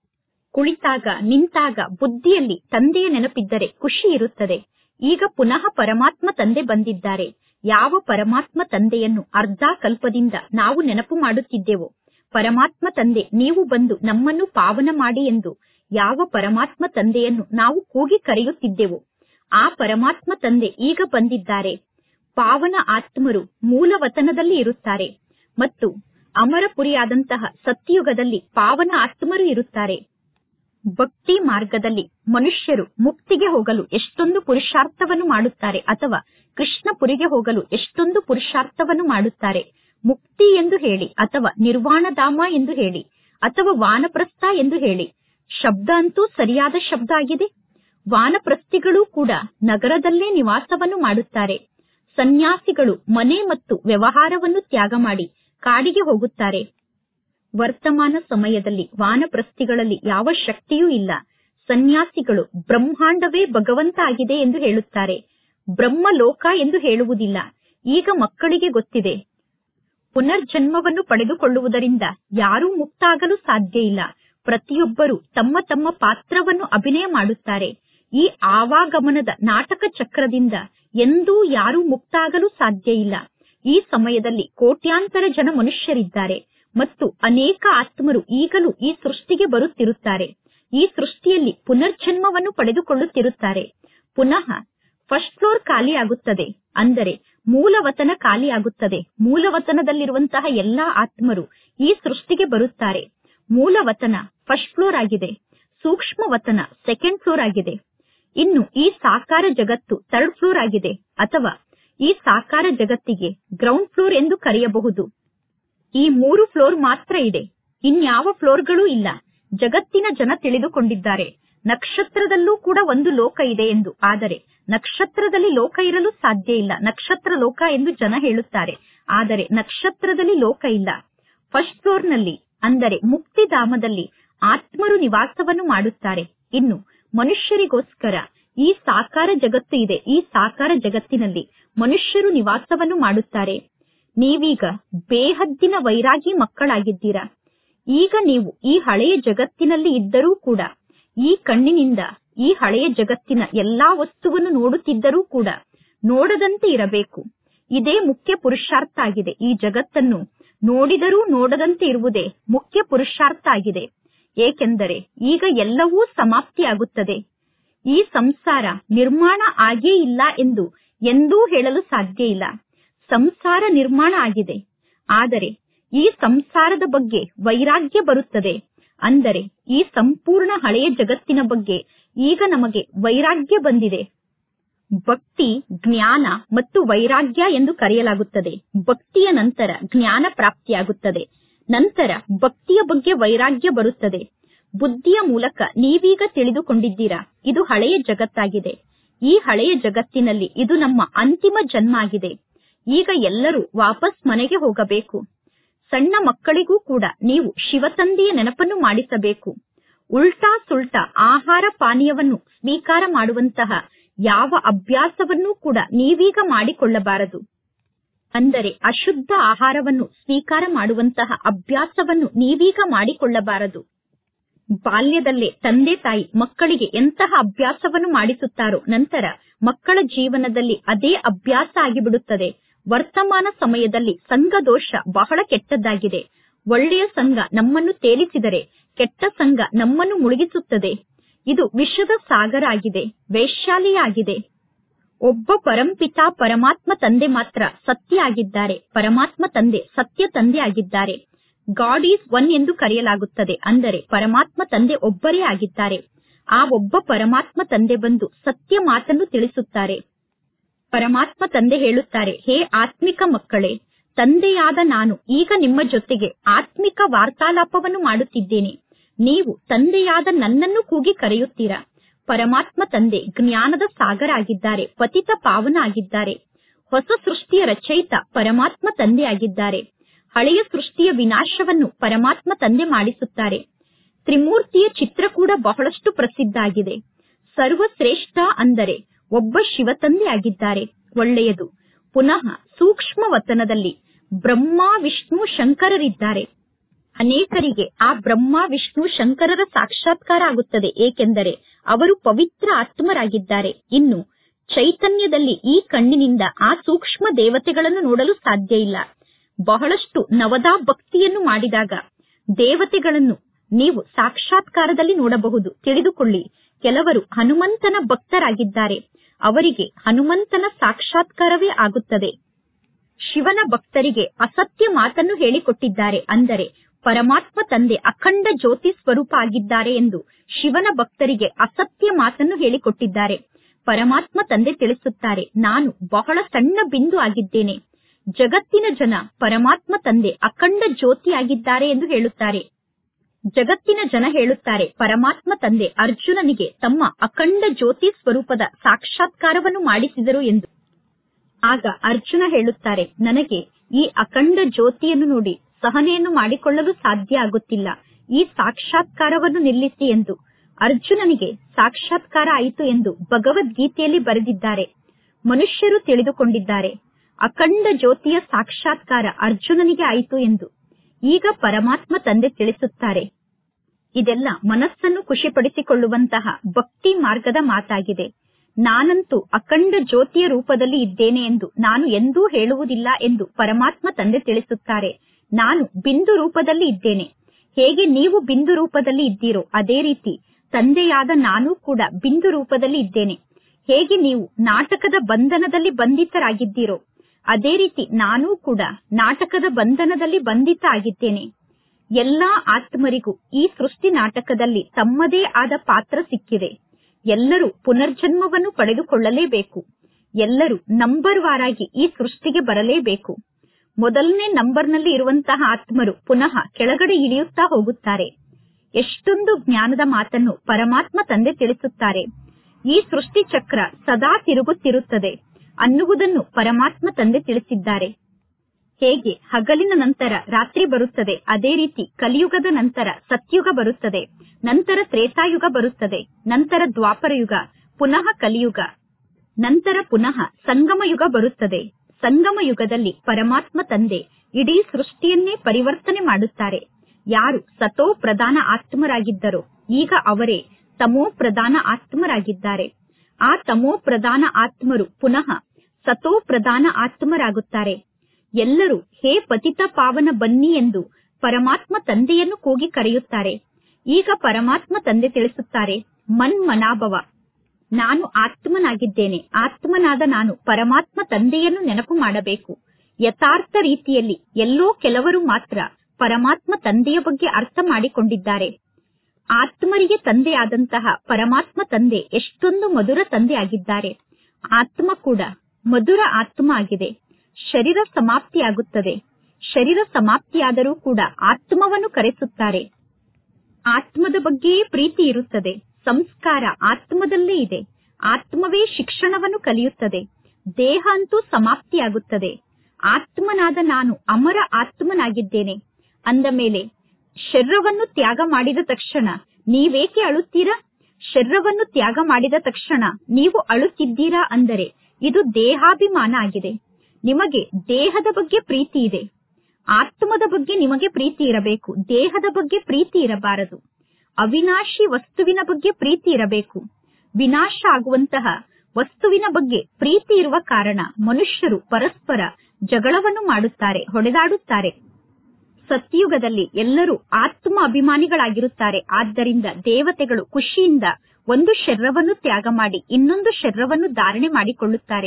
ಕುಳಿತಾಗ ನಿಂತಾಗ ಬುದ್ಧಿಯಲ್ಲಿ ತಂದೆಯ ನೆನಪಿದ್ದರೆ ಖುಷಿ ಇರುತ್ತದೆ ಈಗ ಪುನಃ ಪರಮಾತ್ಮ ತಂದೆ ಬಂದಿದ್ದಾರೆ ಯಾವ ಪರಮಾತ್ಮ ತಂದೆಯನ್ನು ಅರ್ಧ ಕಲ್ಪದಿಂದ ನಾವು ನೆನಪು ಮಾಡುತ್ತಿದ್ದೆವೋ ಪರಮಾತ್ಮ ತಂದೆ ನೀವು ಬಂದು ನಮ್ಮನ್ನು ಪಾವನ ಮಾಡಿ ಎಂದು ಯಾವ ಪರಮಾತ್ಮ ತಂದೆಯನ್ನು ನಾವು ಕೂಗಿ ಕರೆಯುತ್ತಿದ್ದೆವೋ ಆ ಪರಮಾತ್ಮ ತಂದೆ ಈಗ ಬಂದಿದ್ದಾರೆ ಪಾವನ ಆತ್ಮರು ಮೂಲ ವತನದಲ್ಲಿ ಇರುತ್ತಾರೆ ಮತ್ತು ಅಮರಪುರಿಯಾದಂತಹ ಸತ್ಯಯುಗದಲ್ಲಿ ಪಾವನ ಆತ್ಮರು ಇರುತ್ತಾರೆ ಭಕ್ತಿ ಮಾರ್ಗದಲ್ಲಿ ಮನುಷ್ಯರು ಮುಕ್ತಿಗೆ ಹೋಗಲು ಎಷ್ಟೊಂದು ಪುರುಷಾರ್ಥವನ್ನು ಮಾಡುತ್ತಾರೆ ಅಥವಾ ಕೃಷ್ಣಪುರಿಗೆ ಹೋಗಲು ಎಷ್ಟೊಂದು ಪುರುಷಾರ್ಥವನ್ನು ಮಾಡುತ್ತಾರೆ ಮುಕ್ತಿ ಎಂದು ಹೇಳಿ ಅಥವಾ ನಿರ್ವಾಣಧಾಮ ಎಂದು ಹೇಳಿ ಅಥವಾ ವಾನಪ್ರಸ್ಥ ಎಂದು ಹೇಳಿ ಶಬ್ದ ಅಂತೂ ಸರಿಯಾದ ಶಬ್ದ ಆಗಿದೆ ವಾನಪ್ರಸ್ಥಿಗಳೂ ಕೂಡ ನಗರದಲ್ಲೇ ನಿವಾಸವನ್ನು ಮಾಡುತ್ತಾರೆ ಸನ್ಯಾಸಿಗಳು ಮನೆ ಮತ್ತು ವ್ಯವಹಾರವನ್ನು ತ್ಯಾಗ ಮಾಡಿ ಕಾಡಿಗೆ ಹೋಗುತ್ತಾರೆ ವರ್ತಮಾನ ಸಮಯದಲ್ಲಿ ವಾನಪ್ರಸ್ಥಿಗಳಲ್ಲಿ ಯಾವ ಶಕ್ತಿಯೂ ಇಲ್ಲ ಸನ್ಯಾಸಿಗಳು ಬ್ರಹ್ಮಾಂಡವೇ ಭಗವಂತ ಆಗಿದೆ ಎಂದು ಹೇಳುತ್ತಾರೆ ಬ್ರಹ್ಮಲೋಕ ಎಂದು ಹೇಳುವುದಿಲ್ಲ ಈಗ ಮಕ್ಕಳಿಗೆ ಗೊತ್ತಿದೆ ಪುನರ್ಜನ್ಮವನ್ನು ಪಡೆದುಕೊಳ್ಳುವುದರಿಂದ ಯಾರೂ ಮುಕ್ತಾಗಲು ಸಾಧ್ಯ ಇಲ್ಲ ಪ್ರತಿಯೊಬ್ಬರು ತಮ್ಮ ತಮ್ಮ ಪಾತ್ರವನ್ನು ಅಭಿನಯ ಮಾಡುತ್ತಾರೆ ಈ ಆವಾಗಮನದ ನಾಟಕ ಚಕ್ರದಿಂದ ಎಂದೂ ಯಾರೂ ಮುಕ್ತಾಗಲು ಸಾಧ್ಯ ಇಲ್ಲ ಈ ಸಮಯದಲ್ಲಿ ಕೋಟ್ಯಾಂತರ ಜನ ಮನುಷ್ಯರಿದ್ದಾರೆ ಮತ್ತು ಅನೇಕ ಆತ್ಮರು ಈಗಲೂ ಈ ಸೃಷ್ಟಿಗೆ ಬರುತ್ತಿರುತ್ತಾರೆ ಈ ಸೃಷ್ಟಿಯಲ್ಲಿ ಪುನರ್ಜನ್ಮವನ್ನು ಪಡೆದುಕೊಳ್ಳುತ್ತಿರುತ್ತಾರೆ ಪುನಃ ಫಸ್ಟ್ ಫ್ಲೋರ್ ಖಾಲಿಯಾಗುತ್ತದೆ ಅಂದರೆ ಮೂಲವತನ ಖಾಲಿಯಾಗುತ್ತದೆ ಮೂಲವತನದಲ್ಲಿರುವಂತಹ ಎಲ್ಲಾ ಆತ್ಮರು ಈ ಸೃಷ್ಟಿಗೆ ಬರುತ್ತಾರೆ ಮೂಲವತನ ಫಸ್ಟ್ ಫ್ಲೋರ್ ಆಗಿದೆ ಸೂಕ್ಷ್ಮ ವತನ ಸೆಕೆಂಡ್ ಫ್ಲೋರ್ ಆಗಿದೆ ಇನ್ನು ಈ ಸಾಕಾರ ಜಗತ್ತು ಥರ್ಡ್ ಫ್ಲೋರ್ ಆಗಿದೆ ಅಥವಾ ಈ ಸಾಕಾರ ಜಗತ್ತಿಗೆ ಗ್ರೌಂಡ್ ಫ್ಲೋರ್ ಎಂದು ಕರೆಯಬಹುದು ಈ ಮೂರು ಫ್ಲೋರ್ ಮಾತ್ರ ಇದೆ ಇನ್ಯಾವ ಫ್ಲೋರ್ಗಳೂ ಇಲ್ಲ ಜಗತ್ತಿನ ಜನ ತಿಳಿದುಕೊಂಡಿದ್ದಾರೆ ನಕ್ಷತ್ರದಲ್ಲೂ ಕೂಡ ಒಂದು ಲೋಕ ಇದೆ ಎಂದು ಆದರೆ ನಕ್ಷತ್ರದಲ್ಲಿ ಲೋಕ ಇರಲು ಸಾಧ್ಯ ಇಲ್ಲ ನಕ್ಷತ್ರ ಲೋಕ ಎಂದು ಜನ ಹೇಳುತ್ತಾರೆ ಆದರೆ ನಕ್ಷತ್ರದಲ್ಲಿ ಲೋಕ ಇಲ್ಲ ಫಸ್ಟ್ ಫ್ಲೋರ್ನಲ್ಲಿ ಅಂದರೆ ಮುಕ್ತಿಧಾಮದಲ್ಲಿ ಆತ್ಮರು ನಿವಾಸವನ್ನು ಮಾಡುತ್ತಾರೆ ಇನ್ನು ಮನುಷ್ಯರಿಗೋಸ್ಕರ ಈ ಸಾಕಾರ ಜಗತ್ತು ಇದೆ ಈ ಸಾಕಾರ ಜಗತ್ತಿನಲ್ಲಿ ಮನುಷ್ಯರು ನಿವಾಸವನ್ನು ಮಾಡುತ್ತಾರೆ ನೀವೀಗ ಬೇಹದ್ದಿನ ವೈರಾಗಿ ಮಕ್ಕಳಾಗಿದ್ದೀರಾ ಈಗ ನೀವು ಈ ಹಳೆಯ ಜಗತ್ತಿನಲ್ಲಿ ಇದ್ದರೂ ಕೂಡ ಈ ಕಣ್ಣಿನಿಂದ ಈ ಹಳೆಯ ಜಗತ್ತಿನ ಎಲ್ಲಾ ವಸ್ತುವನ್ನು ನೋಡುತ್ತಿದ್ದರೂ ಕೂಡ ನೋಡದಂತೆ ಇರಬೇಕು ಇದೇ ಮುಖ್ಯ ಪುರುಷಾರ್ಥ ಆಗಿದೆ ಈ ಜಗತ್ತನ್ನು ನೋಡಿದರೂ ನೋಡದಂತೆ ಇರುವುದೇ ಮುಖ್ಯ ಪುರುಷಾರ್ಥ ಆಗಿದೆ ಏಕೆಂದರೆ ಈಗ ಎಲ್ಲವೂ ಸಮಾಪ್ತಿಯಾಗುತ್ತದೆ ಈ ಸಂಸಾರ ನಿರ್ಮಾಣ ಆಗೇ ಇಲ್ಲ ಎಂದು ಎಂದೂ ಹೇಳಲು ಸಾಧ್ಯ ಇಲ್ಲ ಸಂಸಾರ ನಿರ್ಮಾಣ ಆಗಿದೆ ಆದರೆ ಈ ಸಂಸಾರದ ಬಗ್ಗೆ ವೈರಾಗ್ಯ ಬರುತ್ತದೆ ಅಂದರೆ ಈ ಸಂಪೂರ್ಣ ಹಳೆಯ ಜಗತ್ತಿನ ಬಗ್ಗೆ ಈಗ ನಮಗೆ ವೈರಾಗ್ಯ ಬಂದಿದೆ ಭಕ್ತಿ ಜ್ಞಾನ ಮತ್ತು ವೈರಾಗ್ಯ ಎಂದು ಕರೆಯಲಾಗುತ್ತದೆ ಭಕ್ತಿಯ ನಂತರ ಜ್ಞಾನ ಪ್ರಾಪ್ತಿಯಾಗುತ್ತದೆ ನಂತರ ಭಕ್ತಿಯ ಬಗ್ಗೆ ವೈರಾಗ್ಯ ಬರುತ್ತದೆ ಬುದ್ಧಿಯ ಮೂಲಕ ನೀವೀಗ ತಿಳಿದುಕೊಂಡಿದ್ದೀರಾ ಇದು ಹಳೆಯ ಜಗತ್ತಾಗಿದೆ ಈ ಹಳೆಯ ಜಗತ್ತಿನಲ್ಲಿ ಇದು ನಮ್ಮ ಅಂತಿಮ ಜನ್ಮ ಆಗಿದೆ ಈಗ ಎಲ್ಲರೂ ವಾಪಸ್ ಮನೆಗೆ ಹೋಗಬೇಕು ಸಣ್ಣ ಮಕ್ಕಳಿಗೂ ಕೂಡ ನೀವು ಶಿವತಂದೆಯ ನೆನಪನ್ನು ಮಾಡಿಸಬೇಕು ಉಲ್ಟಾ ಸುಲ್ಟಾ ಆಹಾರ ಪಾನೀಯವನ್ನು ಸ್ವೀಕಾರ ಮಾಡುವಂತಹ ಯಾವ ಅಭ್ಯಾಸವನ್ನೂ ಕೂಡ ನೀವೀಗ ಮಾಡಿಕೊಳ್ಳಬಾರದು ಅಂದರೆ ಅಶುದ್ಧ ಆಹಾರವನ್ನು ಸ್ವೀಕಾರ ಮಾಡುವಂತಹ ಅಭ್ಯಾಸವನ್ನು ನೀವೀಗ ಮಾಡಿಕೊಳ್ಳಬಾರದು ಬಾಲ್ಯದಲ್ಲೇ ತಂದೆ ತಾಯಿ ಮಕ್ಕಳಿಗೆ ಎಂತಹ ಅಭ್ಯಾಸವನ್ನು ಮಾಡಿಸುತ್ತಾರೋ ನಂತರ ಮಕ್ಕಳ ಜೀವನದಲ್ಲಿ ಅದೇ ಅಭ್ಯಾಸ ಆಗಿಬಿಡುತ್ತದೆ ವರ್ತಮಾನ ಸಮಯದಲ್ಲಿ ಸಂಘ ದೋಷ ಬಹಳ ಕೆಟ್ಟದ್ದಾಗಿದೆ ಒಳ್ಳೆಯ ಸಂಘ ನಮ್ಮನ್ನು ತೇಲಿಸಿದರೆ ಕೆಟ್ಟ ಸಂಘ ನಮ್ಮನ್ನು ಮುಳುಗಿಸುತ್ತದೆ ಇದು ವಿಷದ ಸಾಗರ ಆಗಿದೆ ವೈಶಾಲಿಯಾಗಿದೆ ಒಬ್ಬ ಪರಂಪಿತ ಪರಮಾತ್ಮ ತಂದೆ ಮಾತ್ರ ಸತ್ಯ ಆಗಿದ್ದಾರೆ ಪರಮಾತ್ಮ ತಂದೆ ಸತ್ಯ ತಂದೆ ಆಗಿದ್ದಾರೆ ಗಾಡ್ ಈಸ್ ಒನ್ ಎಂದು ಕರೆಯಲಾಗುತ್ತದೆ ಅಂದರೆ ಪರಮಾತ್ಮ ತಂದೆ ಒಬ್ಬರೇ ಆಗಿದ್ದಾರೆ ಆ ಒಬ್ಬ ಪರಮಾತ್ಮ ತಂದೆ ಬಂದು ಸತ್ಯ ಮಾತನ್ನು ತಿಳಿಸುತ್ತಾರೆ ಪರಮಾತ್ಮ ತಂದೆ ಹೇಳುತ್ತಾರೆ ಹೇ ಆತ್ಮಿಕ ಮಕ್ಕಳೇ ತಂದೆಯಾದ ನಾನು ಈಗ ನಿಮ್ಮ ಜೊತೆಗೆ ಆತ್ಮಿಕ ವಾರ್ತಾಲಾಪವನ್ನು ಮಾಡುತ್ತಿದ್ದೇನೆ ನೀವು ತಂದೆಯಾದ ನನ್ನನ್ನು ಕೂಗಿ ಕರೆಯುತ್ತೀರಾ ಪರಮಾತ್ಮ ತಂದೆ ಜ್ಞಾನದ ಸಾಗರ ಆಗಿದ್ದಾರೆ ಪತಿತ ಪಾವನ ಆಗಿದ್ದಾರೆ ಹೊಸ ಸೃಷ್ಟಿಯ ರಚಯಿತ ಪರಮಾತ್ಮ ತಂದೆ ಆಗಿದ್ದಾರೆ ಹಳೆಯ ಸೃಷ್ಟಿಯ ವಿನಾಶವನ್ನು ಪರಮಾತ್ಮ ತಂದೆ ಮಾಡಿಸುತ್ತಾರೆ ತ್ರಿಮೂರ್ತಿಯ ಚಿತ್ರ ಕೂಡ ಬಹಳಷ್ಟು ಪ್ರಸಿದ್ಧ ಆಗಿದೆ ಸರ್ವಶ್ರೇಷ್ಠ ಅಂದರೆ ಒಬ್ಬ ಶಿವತಂದೆ ಆಗಿದ್ದಾರೆ ಒಳ್ಳೆಯದು ಪುನಃ ಸೂಕ್ಷ್ಮ ವತನದಲ್ಲಿ ಬ್ರಹ್ಮ ವಿಷ್ಣು ಶಂಕರರಿದ್ದಾರೆ ಅನೇಕರಿಗೆ ಆ ಬ್ರಹ್ಮ ವಿಷ್ಣು ಶಂಕರರ ಸಾಕ್ಷಾತ್ಕಾರ ಆಗುತ್ತದೆ ಏಕೆಂದರೆ ಅವರು ಪವಿತ್ರ ಆತ್ಮರಾಗಿದ್ದಾರೆ ಇನ್ನು ಚೈತನ್ಯದಲ್ಲಿ ಈ ಕಣ್ಣಿನಿಂದ ಆ ಸೂಕ್ಷ್ಮ ದೇವತೆಗಳನ್ನು ನೋಡಲು ಸಾಧ್ಯ ಇಲ್ಲ ಬಹಳಷ್ಟು ನವದಾ ಭಕ್ತಿಯನ್ನು ಮಾಡಿದಾಗ ದೇವತೆಗಳನ್ನು ನೀವು ಸಾಕ್ಷಾತ್ಕಾರದಲ್ಲಿ ನೋಡಬಹುದು ತಿಳಿದುಕೊಳ್ಳಿ ಕೆಲವರು ಹನುಮಂತನ ಭಕ್ತರಾಗಿದ್ದಾರೆ ಅವರಿಗೆ ಹನುಮಂತನ ಸಾಕ್ಷಾತ್ಕಾರವೇ ಆಗುತ್ತದೆ ಶಿವನ ಭಕ್ತರಿಗೆ ಅಸತ್ಯ ಮಾತನ್ನು ಹೇಳಿಕೊಟ್ಟಿದ್ದಾರೆ ಅಂದರೆ ಪರಮಾತ್ಮ ತಂದೆ ಅಖಂಡ ಜ್ಯೋತಿ ಸ್ವರೂಪ ಆಗಿದ್ದಾರೆ ಎಂದು ಶಿವನ ಭಕ್ತರಿಗೆ ಅಸತ್ಯ ಮಾತನ್ನು ಹೇಳಿಕೊಟ್ಟಿದ್ದಾರೆ ಪರಮಾತ್ಮ ತಂದೆ ತಿಳಿಸುತ್ತಾರೆ ನಾನು ಬಹಳ ಸಣ್ಣ ಬಿಂದು ಆಗಿದ್ದೇನೆ ಜಗತ್ತಿನ ಜನ ಪರಮಾತ್ಮ ತಂದೆ ಅಖಂಡ ಜ್ಯೋತಿ ಆಗಿದ್ದಾರೆ ಎಂದು ಹೇಳುತ್ತಾರೆ ಜಗತ್ತಿನ ಜನ ಹೇಳುತ್ತಾರೆ ಪರಮಾತ್ಮ ತಂದೆ ಅರ್ಜುನನಿಗೆ ತಮ್ಮ ಅಖಂಡ ಜ್ಯೋತಿ ಸ್ವರೂಪದ ಸಾಕ್ಷಾತ್ಕಾರವನ್ನು ಮಾಡಿಸಿದರು ಎಂದು ಆಗ ಅರ್ಜುನ ಹೇಳುತ್ತಾರೆ ನನಗೆ ಈ ಅಖಂಡ ಜ್ಯೋತಿಯನ್ನು ನೋಡಿ ಸಹನೆಯನ್ನು ಮಾಡಿಕೊಳ್ಳಲು ಸಾಧ್ಯ ಆಗುತ್ತಿಲ್ಲ ಈ ಸಾಕ್ಷಾತ್ಕಾರವನ್ನು ನಿಲ್ಲಿಸಿ ಎಂದು ಅರ್ಜುನನಿಗೆ ಸಾಕ್ಷಾತ್ಕಾರ ಆಯಿತು ಎಂದು ಭಗವದ್ಗೀತೆಯಲ್ಲಿ ಬರೆದಿದ್ದಾರೆ ಮನುಷ್ಯರು ತಿಳಿದುಕೊಂಡಿದ್ದಾರೆ ಅಖಂಡ ಜ್ಯೋತಿಯ ಸಾಕ್ಷಾತ್ಕಾರ ಅರ್ಜುನನಿಗೆ ಆಯಿತು ಎಂದು ಈಗ ಪರಮಾತ್ಮ ತಂದೆ ತಿಳಿಸುತ್ತಾರೆ ಇದೆಲ್ಲ ಮನಸ್ಸನ್ನು ಖುಷಿಪಡಿಸಿಕೊಳ್ಳುವಂತಹ ಭಕ್ತಿ ಮಾರ್ಗದ ಮಾತಾಗಿದೆ ನಾನಂತೂ ಅಖಂಡ ಜ್ಯೋತಿಯ ರೂಪದಲ್ಲಿ ಇದ್ದೇನೆ ಎಂದು ನಾನು ಎಂದೂ ಹೇಳುವುದಿಲ್ಲ ಎಂದು ಪರಮಾತ್ಮ ತಂದೆ ತಿಳಿಸುತ್ತಾರೆ ನಾನು ಬಿಂದು ರೂಪದಲ್ಲಿ ಇದ್ದೇನೆ ಹೇಗೆ ನೀವು ಬಿಂದು ರೂಪದಲ್ಲಿ ಇದ್ದೀರೋ ಅದೇ ರೀತಿ ತಂದೆಯಾದ ನಾನು ಕೂಡ ಬಿಂದು ರೂಪದಲ್ಲಿ ಇದ್ದೇನೆ ಹೇಗೆ ನೀವು ನಾಟಕದ ಬಂಧನದಲ್ಲಿ ಬಂಧಿತರಾಗಿದ್ದೀರೋ ಅದೇ ರೀತಿ ನಾನೂ ಕೂಡ ನಾಟಕದ ಬಂಧನದಲ್ಲಿ ಬಂಧಿತ ಆಗಿದ್ದೇನೆ ಎಲ್ಲಾ ಆತ್ಮರಿಗೂ ಈ ಸೃಷ್ಟಿ ನಾಟಕದಲ್ಲಿ ತಮ್ಮದೇ ಆದ ಪಾತ್ರ ಸಿಕ್ಕಿದೆ ಎಲ್ಲರೂ ಪುನರ್ಜನ್ಮವನ್ನು ಪಡೆದುಕೊಳ್ಳಲೇಬೇಕು ಎಲ್ಲರೂ ನಂಬರ್ ವಾರಾಗಿ ಈ ಸೃಷ್ಟಿಗೆ ಬರಲೇಬೇಕು ಮೊದಲನೇ ನಂಬರ್ನಲ್ಲಿ ಇರುವಂತಹ ಆತ್ಮರು ಪುನಃ ಕೆಳಗಡೆ ಇಳಿಯುತ್ತಾ ಹೋಗುತ್ತಾರೆ ಎಷ್ಟೊಂದು ಜ್ಞಾನದ ಮಾತನ್ನು ಪರಮಾತ್ಮ ತಂದೆ ತಿಳಿಸುತ್ತಾರೆ ಈ ಸೃಷ್ಟಿ ಚಕ್ರ ಸದಾ ತಿರುಗುತ್ತಿರುತ್ತದೆ ಅನ್ನುವುದನ್ನು ಪರಮಾತ್ಮ ತಂದೆ ತಿಳಿಸಿದ್ದಾರೆ ಹೇಗೆ ಹಗಲಿನ ನಂತರ ರಾತ್ರಿ ಬರುತ್ತದೆ ಅದೇ ರೀತಿ ಕಲಿಯುಗದ ನಂತರ ಸತ್ಯುಗ ಬರುತ್ತದೆ ನಂತರ ತ್ರೇತಾಯುಗ ಬರುತ್ತದೆ ನಂತರ ದ್ವಾಪರ ಯುಗ ಪುನಃ ಕಲಿಯುಗ ನಂತರ ಪುನಃ ಸಂಗಮ ಯುಗ ಬರುತ್ತದೆ ಸಂಗಮ ಯುಗದಲ್ಲಿ ಪರಮಾತ್ಮ ತಂದೆ ಇಡೀ ಸೃಷ್ಟಿಯನ್ನೇ ಪರಿವರ್ತನೆ ಮಾಡುತ್ತಾರೆ ಯಾರು ಸತೋ ಪ್ರಧಾನ ಆತ್ಮರಾಗಿದ್ದರೋ ಈಗ ಅವರೇ ತಮೋ ಪ್ರಧಾನ ಆತ್ಮರಾಗಿದ್ದಾರೆ ಆ ತಮೋ ಪ್ರಧಾನ ಆತ್ಮರು ಪುನಃ ಸತೋ ಪ್ರಧಾನ ಆತ್ಮರಾಗುತ್ತಾರೆ ಎಲ್ಲರೂ ಹೇ ಪತಿತ ಪಾವನ ಬನ್ನಿ ಎಂದು ಪರಮಾತ್ಮ ತಂದೆಯನ್ನು ಕೂಗಿ ಕರೆಯುತ್ತಾರೆ ಈಗ ಪರಮಾತ್ಮ ತಂದೆ ತಿಳಿಸುತ್ತಾರೆ ಮನ್ ಮನಾಭವ ನಾನು ಆತ್ಮನಾಗಿದ್ದೇನೆ ಆತ್ಮನಾದ ನಾನು ಪರಮಾತ್ಮ ತಂದೆಯನ್ನು ನೆನಪು ಮಾಡಬೇಕು ಯಥಾರ್ಥ ರೀತಿಯಲ್ಲಿ ಎಲ್ಲೋ ಕೆಲವರು ಮಾತ್ರ ಪರಮಾತ್ಮ ತಂದೆಯ ಬಗ್ಗೆ ಅರ್ಥ ಮಾಡಿಕೊಂಡಿದ್ದಾರೆ ಆತ್ಮರಿಗೆ ತಂದೆಯಾದಂತಹ ಪರಮಾತ್ಮ ತಂದೆ ಎಷ್ಟೊಂದು ಮಧುರ ತಂದೆ ಆಗಿದ್ದಾರೆ ಆತ್ಮ ಕೂಡ ಮಧುರ ಆತ್ಮ ಆಗಿದೆ ಶರೀರ ಸಮಾಪ್ತಿಯಾಗುತ್ತದೆ ಶರೀರ ಸಮಾಪ್ತಿಯಾದರೂ ಕೂಡ ಆತ್ಮವನ್ನು ಕರೆಸುತ್ತಾರೆ ಆತ್ಮದ ಬಗ್ಗೆಯೇ ಪ್ರೀತಿ ಇರುತ್ತದೆ ಸಂಸ್ಕಾರ ಆತ್ಮದಲ್ಲೇ ಇದೆ ಆತ್ಮವೇ ಶಿಕ್ಷಣವನ್ನು ಕಲಿಯುತ್ತದೆ ದೇಹ ಅಂತೂ ಸಮಾಪ್ತಿಯಾಗುತ್ತದೆ ಆತ್ಮನಾದ ನಾನು ಅಮರ ಆತ್ಮನಾಗಿದ್ದೇನೆ ಅಂದ ಮೇಲೆ ಶರೀರವನ್ನು ತ್ಯಾಗ ಮಾಡಿದ ತಕ್ಷಣ ನೀವೇಕೆ ಅಳುತ್ತೀರಾ ಶರೀರವನ್ನು ತ್ಯಾಗ ಮಾಡಿದ ತಕ್ಷಣ ನೀವು ಅಳುತ್ತಿದ್ದೀರಾ ಅಂದರೆ ಇದು ದೇಹಾಭಿಮಾನ ಆಗಿದೆ ನಿಮಗೆ ದೇಹದ ಬಗ್ಗೆ ಪ್ರೀತಿ ಇದೆ ಆತ್ಮದ ಬಗ್ಗೆ ನಿಮಗೆ ಪ್ರೀತಿ ಇರಬೇಕು ದೇಹದ ಬಗ್ಗೆ ಪ್ರೀತಿ ಇರಬಾರದು ಅವಿನಾಶಿ ವಸ್ತುವಿನ ಬಗ್ಗೆ ಪ್ರೀತಿ ಇರಬೇಕು ವಿನಾಶ ಆಗುವಂತಹ ವಸ್ತುವಿನ ಬಗ್ಗೆ ಪ್ರೀತಿ ಇರುವ ಕಾರಣ ಮನುಷ್ಯರು ಪರಸ್ಪರ ಜಗಳವನ್ನು ಮಾಡುತ್ತಾರೆ ಹೊಡೆದಾಡುತ್ತಾರೆ ಸತ್ಯುಗದಲ್ಲಿ ಎಲ್ಲರೂ ಆತ್ಮ ಅಭಿಮಾನಿಗಳಾಗಿರುತ್ತಾರೆ ಆದ್ದರಿಂದ ದೇವತೆಗಳು ಖುಷಿಯಿಂದ ಒಂದು ಶರೀರವನ್ನು ತ್ಯಾಗ ಮಾಡಿ ಇನ್ನೊಂದು ಶರೀರವನ್ನು ಧಾರಣೆ ಮಾಡಿಕೊಳ್ಳುತ್ತಾರೆ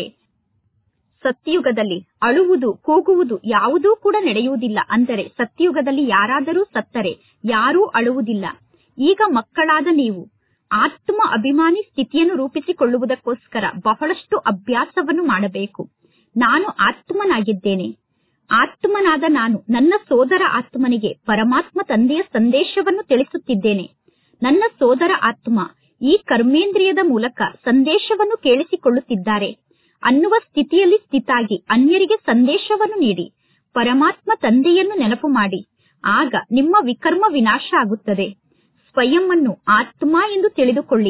ಸತ್ಯುಗದಲ್ಲಿ ಅಳುವುದು ಕೂಗುವುದು ಯಾವುದೂ ಕೂಡ ನಡೆಯುವುದಿಲ್ಲ ಅಂದರೆ ಸತ್ಯುಗದಲ್ಲಿ ಯಾರಾದರೂ ಸತ್ತರೆ ಯಾರೂ ಅಳುವುದಿಲ್ಲ ಈಗ ಮಕ್ಕಳಾದ ನೀವು ಆತ್ಮ ಅಭಿಮಾನಿ ಸ್ಥಿತಿಯನ್ನು ರೂಪಿಸಿಕೊಳ್ಳುವುದಕ್ಕೋಸ್ಕರ ಬಹಳಷ್ಟು ಅಭ್ಯಾಸವನ್ನು ಮಾಡಬೇಕು ನಾನು ಆತ್ಮನಾಗಿದ್ದೇನೆ ಆತ್ಮನಾದ ನಾನು ನನ್ನ ಸೋದರ ಆತ್ಮನಿಗೆ ಪರಮಾತ್ಮ ತಂದೆಯ ಸಂದೇಶವನ್ನು ತಿಳಿಸುತ್ತಿದ್ದೇನೆ ನನ್ನ ಸೋದರ ಆತ್ಮ ಈ ಕರ್ಮೇಂದ್ರಿಯದ ಮೂಲಕ ಸಂದೇಶವನ್ನು ಕೇಳಿಸಿಕೊಳ್ಳುತ್ತಿದ್ದಾರೆ ಅನ್ನುವ ಸ್ಥಿತಿಯಲ್ಲಿ ಸ್ಥಿತಾಗಿ ಅನ್ಯರಿಗೆ ಸಂದೇಶವನ್ನು ನೀಡಿ ಪರಮಾತ್ಮ ತಂದೆಯನ್ನು ನೆನಪು ಮಾಡಿ ಆಗ ನಿಮ್ಮ ವಿಕರ್ಮ ವಿನಾಶ ಆಗುತ್ತದೆ ಸ್ವಯಂ ಅನ್ನು ಆತ್ಮ ಎಂದು ತಿಳಿದುಕೊಳ್ಳಿ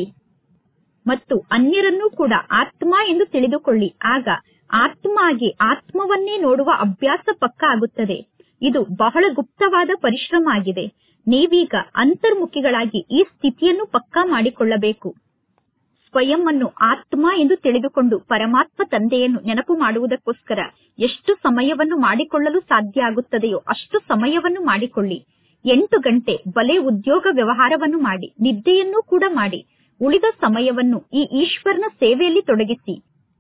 ಮತ್ತು ಅನ್ಯರನ್ನೂ ಕೂಡ ಆತ್ಮ ಎಂದು ತಿಳಿದುಕೊಳ್ಳಿ ಆಗ ಆತ್ಮ ಆಗಿ ಆತ್ಮವನ್ನೇ ನೋಡುವ ಅಭ್ಯಾಸ ಪಕ್ಕ ಆಗುತ್ತದೆ ಇದು ಬಹಳ ಗುಪ್ತವಾದ ಪರಿಶ್ರಮ ಆಗಿದೆ ನೀವೀಗ ಅಂತರ್ಮುಖಿಗಳಾಗಿ ಈ ಸ್ಥಿತಿಯನ್ನು ಪಕ್ಕಾ ಮಾಡಿಕೊಳ್ಳಬೇಕು ಸ್ವಯಂ ಅನ್ನು ಆತ್ಮ ಎಂದು ತಿಳಿದುಕೊಂಡು ಪರಮಾತ್ಮ ತಂದೆಯನ್ನು ನೆನಪು ಮಾಡುವುದಕ್ಕೋಸ್ಕರ ಎಷ್ಟು ಸಮಯವನ್ನು ಮಾಡಿಕೊಳ್ಳಲು ಸಾಧ್ಯ ಆಗುತ್ತದೆಯೋ ಅಷ್ಟು ಸಮಯವನ್ನು ಮಾಡಿಕೊಳ್ಳಿ ಎಂಟು ಗಂಟೆ ಬಲೆ ಉದ್ಯೋಗ ವ್ಯವಹಾರವನ್ನು ಮಾಡಿ ನಿದ್ದೆಯನ್ನೂ ಕೂಡ ಮಾಡಿ ಉಳಿದ ಸಮಯವನ್ನು ಈ ಈಶ್ವರನ ಸೇವೆಯಲ್ಲಿ ತೊಡಗಿಸಿ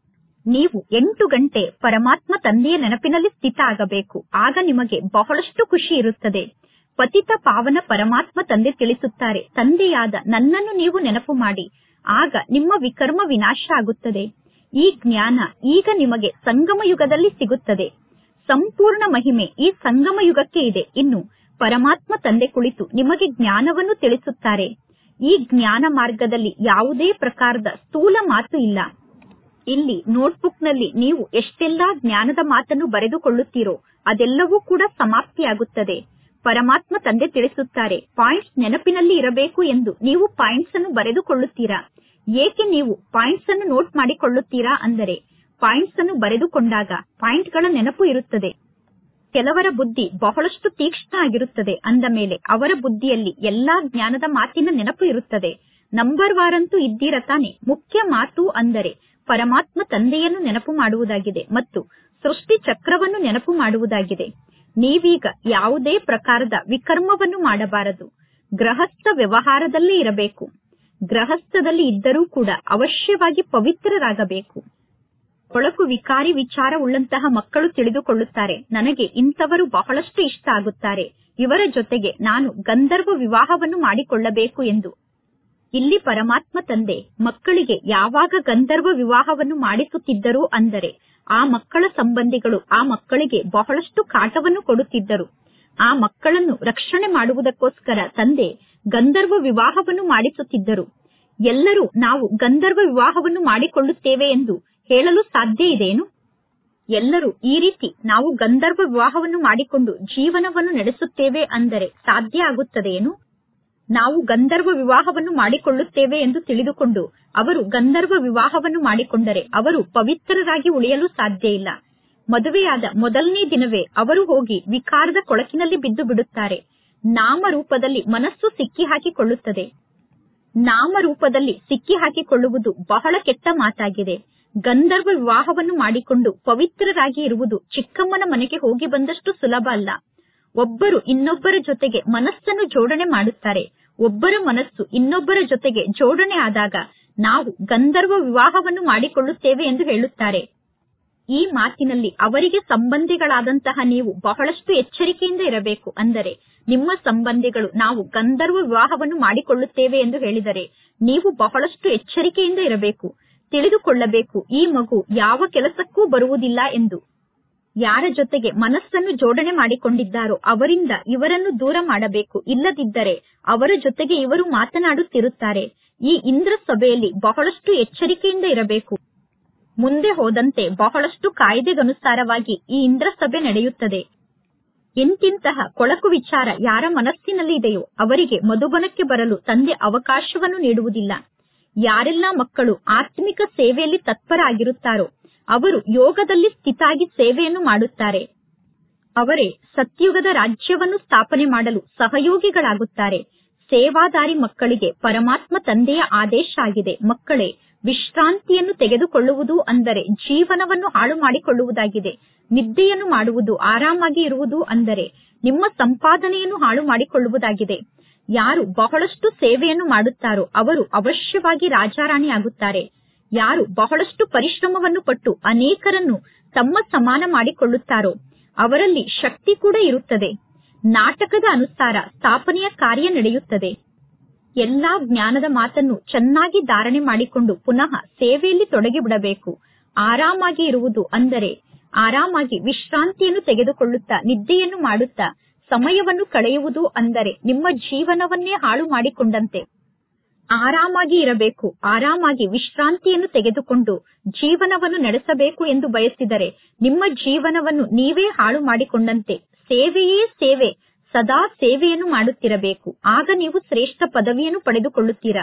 ನೀವು ಎಂಟು ಗಂಟೆ ಪರಮಾತ್ಮ ತಂದೆಯ ನೆನಪಿನಲ್ಲಿ ಸ್ಥಿತ ಆಗಬೇಕು ಆಗ ನಿಮಗೆ ಬಹಳಷ್ಟು ಖುಷಿ ಇರುತ್ತದೆ ಪತಿತ ಪಾವನ ಪರಮಾತ್ಮ ತಂದೆ ತಿಳಿಸುತ್ತಾರೆ ತಂದೆಯಾದ ನನ್ನನ್ನು ನೀವು ನೆನಪು ಮಾಡಿ ಆಗ ನಿಮ್ಮ ವಿಕರ್ಮ ವಿನಾಶ ಆಗುತ್ತದೆ ಈ ಜ್ಞಾನ ಈಗ ನಿಮಗೆ ಸಂಗಮ ಯುಗದಲ್ಲಿ ಸಿಗುತ್ತದೆ ಸಂಪೂರ್ಣ ಮಹಿಮೆ ಈ ಸಂಗಮ ಯುಗಕ್ಕೆ ಇದೆ ಇನ್ನು ಪರಮಾತ್ಮ ತಂದೆ ಕುಳಿತು ನಿಮಗೆ ಜ್ಞಾನವನ್ನು ತಿಳಿಸುತ್ತಾರೆ ಈ ಜ್ಞಾನ ಮಾರ್ಗದಲ್ಲಿ ಯಾವುದೇ ಪ್ರಕಾರದ ಸ್ಥೂಲ ಮಾತು ಇಲ್ಲ ಇಲ್ಲಿ ನೋಟ್ಬುಕ್ನಲ್ಲಿ ನೀವು ಎಷ್ಟೆಲ್ಲಾ ಜ್ಞಾನದ ಮಾತನ್ನು ಬರೆದುಕೊಳ್ಳುತ್ತೀರೋ ಅದೆಲ್ಲವೂ ಕೂಡ ಸಮಾಪ್ತಿಯಾಗುತ್ತದೆ ಪರಮಾತ್ಮ ತಂದೆ ತಿಳಿಸುತ್ತಾರೆ ಪಾಯಿಂಟ್ಸ್ ನೆನಪಿನಲ್ಲಿ ಇರಬೇಕು ಎಂದು ನೀವು ಪಾಯಿಂಟ್ಸ್ ಅನ್ನು ಬರೆದುಕೊಳ್ಳುತ್ತೀರಾ ಏಕೆ ನೀವು ಪಾಯಿಂಟ್ಸ್ ಅನ್ನು ನೋಟ್ ಮಾಡಿಕೊಳ್ಳುತ್ತೀರಾ ಅಂದರೆ ಪಾಯಿಂಟ್ಸ್ ಅನ್ನು ಬರೆದುಕೊಂಡಾಗ ಪಾಯಿಂಟ್ಗಳ ನೆನಪು ಇರುತ್ತದೆ ಕೆಲವರ ಬುದ್ಧಿ ಬಹಳಷ್ಟು ತೀಕ್ಷ್ಣ ಆಗಿರುತ್ತದೆ ಅಂದ ಮೇಲೆ ಅವರ ಬುದ್ಧಿಯಲ್ಲಿ ಎಲ್ಲಾ ಜ್ಞಾನದ ಮಾತಿನ ನೆನಪು ಇರುತ್ತದೆ ನಂಬರ್ ವಾರಂತೂ ಇದ್ದೀರ ತಾನೆ ಮುಖ್ಯ ಮಾತು ಅಂದರೆ ಪರಮಾತ್ಮ ತಂದೆಯನ್ನು ನೆನಪು ಮಾಡುವುದಾಗಿದೆ ಮತ್ತು ಸೃಷ್ಟಿ ಚಕ್ರವನ್ನು ನೆನಪು ಮಾಡುವುದಾಗಿದೆ ನೀವೀಗ ಯಾವುದೇ ಪ್ರಕಾರದ ವಿಕರ್ಮವನ್ನು ಮಾಡಬಾರದು ಗೃಹಸ್ಥ ವ್ಯವಹಾರದಲ್ಲೇ ಇರಬೇಕು ಗೃಹಸ್ಥದಲ್ಲಿ ಇದ್ದರೂ ಕೂಡ ಅವಶ್ಯವಾಗಿ ಪವಿತ್ರರಾಗಬೇಕು ಕೊಳಕು ವಿಕಾರಿ ವಿಚಾರ ಉಳ್ಳಂತಹ ಮಕ್ಕಳು ತಿಳಿದುಕೊಳ್ಳುತ್ತಾರೆ ನನಗೆ ಇಂಥವರು ಬಹಳಷ್ಟು ಇಷ್ಟ ಆಗುತ್ತಾರೆ ಇವರ ಜೊತೆಗೆ ನಾನು ಗಂಧರ್ವ ವಿವಾಹವನ್ನು ಮಾಡಿಕೊಳ್ಳಬೇಕು ಎಂದು ಇಲ್ಲಿ ಪರಮಾತ್ಮ ತಂದೆ ಮಕ್ಕಳಿಗೆ ಯಾವಾಗ ಗಂಧರ್ವ ವಿವಾಹವನ್ನು ಮಾಡಿಸುತ್ತಿದ್ದರು ಅಂದರೆ ಆ ಮಕ್ಕಳ ಸಂಬಂಧಿಗಳು ಆ ಮಕ್ಕಳಿಗೆ ಬಹಳಷ್ಟು ಕಾಟವನ್ನು ಕೊಡುತ್ತಿದ್ದರು ಆ ಮಕ್ಕಳನ್ನು ರಕ್ಷಣೆ ಮಾಡುವುದಕ್ಕೋಸ್ಕರ ತಂದೆ ಗಂಧರ್ವ ವಿವಾಹವನ್ನು ಮಾಡಿಸುತ್ತಿದ್ದರು ಎಲ್ಲರೂ ನಾವು ಗಂಧರ್ವ ವಿವಾಹವನ್ನು ಮಾಡಿಕೊಳ್ಳುತ್ತೇವೆ ಎಂದು ಹೇಳಲು ಸಾಧ್ಯ ಇದೆಯೇನು ಎಲ್ಲರೂ ಈ ರೀತಿ ನಾವು ಗಂಧರ್ವ ವಿವಾಹವನ್ನು ಮಾಡಿಕೊಂಡು ಜೀವನವನ್ನು ನಡೆಸುತ್ತೇವೆ ಅಂದರೆ ಸಾಧ್ಯ ಆಗುತ್ತದೆಯೇನು ನಾವು ಗಂಧರ್ವ ವಿವಾಹವನ್ನು ಮಾಡಿಕೊಳ್ಳುತ್ತೇವೆ ಎಂದು ತಿಳಿದುಕೊಂಡು ಅವರು ಗಂಧರ್ವ ವಿವಾಹವನ್ನು ಮಾಡಿಕೊಂಡರೆ ಅವರು ಪವಿತ್ರರಾಗಿ ಉಳಿಯಲು ಸಾಧ್ಯ ಇಲ್ಲ ಮದುವೆಯಾದ ಮೊದಲನೇ ದಿನವೇ ಅವರು ಹೋಗಿ ವಿಕಾರದ ಕೊಳಕಿನಲ್ಲಿ ಬಿದ್ದು ಬಿಡುತ್ತಾರೆ ನಾಮರೂಪದಲ್ಲಿ ಮನಸ್ಸು ಸಿಕ್ಕಿ ಹಾಕಿಕೊಳ್ಳುತ್ತದೆ ನಾಮರೂಪದಲ್ಲಿ ಸಿಕ್ಕಿ ಹಾಕಿಕೊಳ್ಳುವುದು ಬಹಳ ಕೆಟ್ಟ ಮಾತಾಗಿದೆ ಗಂಧರ್ವ ವಿವಾಹವನ್ನು ಮಾಡಿಕೊಂಡು ಪವಿತ್ರರಾಗಿ ಇರುವುದು ಚಿಕ್ಕಮ್ಮನ ಮನೆಗೆ ಹೋಗಿ ಬಂದಷ್ಟು ಸುಲಭ ಅಲ್ಲ ಒಬ್ಬರು ಇನ್ನೊಬ್ಬರ ಜೊತೆಗೆ ಮನಸ್ಸನ್ನು ಜೋಡಣೆ ಮಾಡುತ್ತಾರೆ ಒಬ್ಬರ ಮನಸ್ಸು ಇನ್ನೊಬ್ಬರ ಜೊತೆಗೆ ಜೋಡಣೆ ಆದಾಗ ನಾವು ಗಂಧರ್ವ ವಿವಾಹವನ್ನು ಮಾಡಿಕೊಳ್ಳುತ್ತೇವೆ ಎಂದು ಹೇಳುತ್ತಾರೆ ಈ ಮಾತಿನಲ್ಲಿ ಅವರಿಗೆ ಸಂಬಂಧಿಗಳಾದಂತಹ ನೀವು ಬಹಳಷ್ಟು ಎಚ್ಚರಿಕೆಯಿಂದ ಇರಬೇಕು ಅಂದರೆ ನಿಮ್ಮ ಸಂಬಂಧಿಗಳು ನಾವು ಗಂಧರ್ವ ವಿವಾಹವನ್ನು ಮಾಡಿಕೊಳ್ಳುತ್ತೇವೆ ಎಂದು ಹೇಳಿದರೆ ನೀವು ಬಹಳಷ್ಟು ಎಚ್ಚರಿಕೆಯಿಂದ ಇರಬೇಕು ತಿಳಿದುಕೊಳ್ಳಬೇಕು ಈ ಮಗು ಯಾವ ಕೆಲಸಕ್ಕೂ ಬರುವುದಿಲ್ಲ ಎಂದು ಯಾರ ಜೊತೆಗೆ ಮನಸ್ಸನ್ನು ಜೋಡಣೆ ಮಾಡಿಕೊಂಡಿದ್ದಾರೋ ಅವರಿಂದ ಇವರನ್ನು ದೂರ ಮಾಡಬೇಕು ಇಲ್ಲದಿದ್ದರೆ ಅವರ ಜೊತೆಗೆ ಇವರು ಮಾತನಾಡುತ್ತಿರುತ್ತಾರೆ ಈ ಇಂದ್ರ ಸಭೆಯಲ್ಲಿ ಬಹಳಷ್ಟು ಎಚ್ಚರಿಕೆಯಿಂದ ಇರಬೇಕು ಮುಂದೆ ಹೋದಂತೆ ಬಹಳಷ್ಟು ಕಾಯ್ದೆಗನುಸಾರವಾಗಿ ಈ ಇಂದ್ರ ಸಭೆ ನಡೆಯುತ್ತದೆ ಇಂತಿಂತಹ ಕೊಳಕು ವಿಚಾರ ಯಾರ ಮನಸ್ಸಿನಲ್ಲಿ ಇದೆಯೋ ಅವರಿಗೆ ಮಧುಬನಕ್ಕೆ ಬರಲು ತಂದೆ ಅವಕಾಶವನ್ನು ನೀಡುವುದಿಲ್ಲ ಯಾರೆಲ್ಲ ಮಕ್ಕಳು ಆತ್ಮಿಕ ಸೇವೆಯಲ್ಲಿ ತತ್ಪರಾಗಿರುತ್ತಾರೋ ಅವರು ಯೋಗದಲ್ಲಿ ಸ್ಥಿತಾಗಿ ಸೇವೆಯನ್ನು ಮಾಡುತ್ತಾರೆ ಅವರೇ ಸತ್ಯುಗದ ರಾಜ್ಯವನ್ನು ಸ್ಥಾಪನೆ ಮಾಡಲು ಸಹಯೋಗಿಗಳಾಗುತ್ತಾರೆ ಸೇವಾದಾರಿ ಮಕ್ಕಳಿಗೆ ಪರಮಾತ್ಮ ತಂದೆಯ ಆದೇಶ ಆಗಿದೆ ಮಕ್ಕಳೇ ವಿಶ್ರಾಂತಿಯನ್ನು ತೆಗೆದುಕೊಳ್ಳುವುದು ಅಂದರೆ ಜೀವನವನ್ನು ಹಾಳು ಮಾಡಿಕೊಳ್ಳುವುದಾಗಿದೆ ನಿದ್ದೆಯನ್ನು ಮಾಡುವುದು ಆರಾಮಾಗಿ ಇರುವುದು ಅಂದರೆ ನಿಮ್ಮ ಸಂಪಾದನೆಯನ್ನು ಹಾಳು ಮಾಡಿಕೊಳ್ಳುವುದಾಗಿದೆ ಯಾರು ಬಹಳಷ್ಟು ಸೇವೆಯನ್ನು ಮಾಡುತ್ತಾರೋ ಅವರು ಅವಶ್ಯವಾಗಿ ರಾಜಾರಾಣಿ ಆಗುತ್ತಾರೆ ಯಾರು ಬಹಳಷ್ಟು ಪರಿಶ್ರಮವನ್ನು ಪಟ್ಟು ಅನೇಕರನ್ನು ತಮ್ಮ ಸಮಾನ ಮಾಡಿಕೊಳ್ಳುತ್ತಾರೋ ಅವರಲ್ಲಿ ಶಕ್ತಿ ಕೂಡ ಇರುತ್ತದೆ ನಾಟಕದ ಅನುಸಾರ ಸ್ಥಾಪನೆಯ ಕಾರ್ಯ ನಡೆಯುತ್ತದೆ ಎಲ್ಲಾ ಜ್ಞಾನದ ಮಾತನ್ನು ಚೆನ್ನಾಗಿ ಧಾರಣೆ ಮಾಡಿಕೊಂಡು ಪುನಃ ಸೇವೆಯಲ್ಲಿ ತೊಡಗಿಬಿಡಬೇಕು ಆರಾಮಾಗಿ ಇರುವುದು ಅಂದರೆ ಆರಾಮಾಗಿ ವಿಶ್ರಾಂತಿಯನ್ನು ತೆಗೆದುಕೊಳ್ಳುತ್ತಾ ನಿದ್ದೆಯನ್ನು ಮಾಡುತ್ತಾ ಸಮಯವನ್ನು ಕಳೆಯುವುದು ಅಂದರೆ ನಿಮ್ಮ ಜೀವನವನ್ನೇ ಹಾಳು ಮಾಡಿಕೊಂಡಂತೆ ಆರಾಮಾಗಿ ಇರಬೇಕು ಆರಾಮಾಗಿ ವಿಶ್ರಾಂತಿಯನ್ನು ತೆಗೆದುಕೊಂಡು ಜೀವನವನ್ನು ನಡೆಸಬೇಕು ಎಂದು ಬಯಸಿದರೆ ನಿಮ್ಮ ಜೀವನವನ್ನು ನೀವೇ ಹಾಳು ಮಾಡಿಕೊಂಡಂತೆ ಸೇವೆಯೇ ಸೇವೆ ಸದಾ ಸೇವೆಯನ್ನು ಮಾಡುತ್ತಿರಬೇಕು ಆಗ ನೀವು ಶ್ರೇಷ್ಠ ಪದವಿಯನ್ನು ಪಡೆದುಕೊಳ್ಳುತ್ತೀರಾ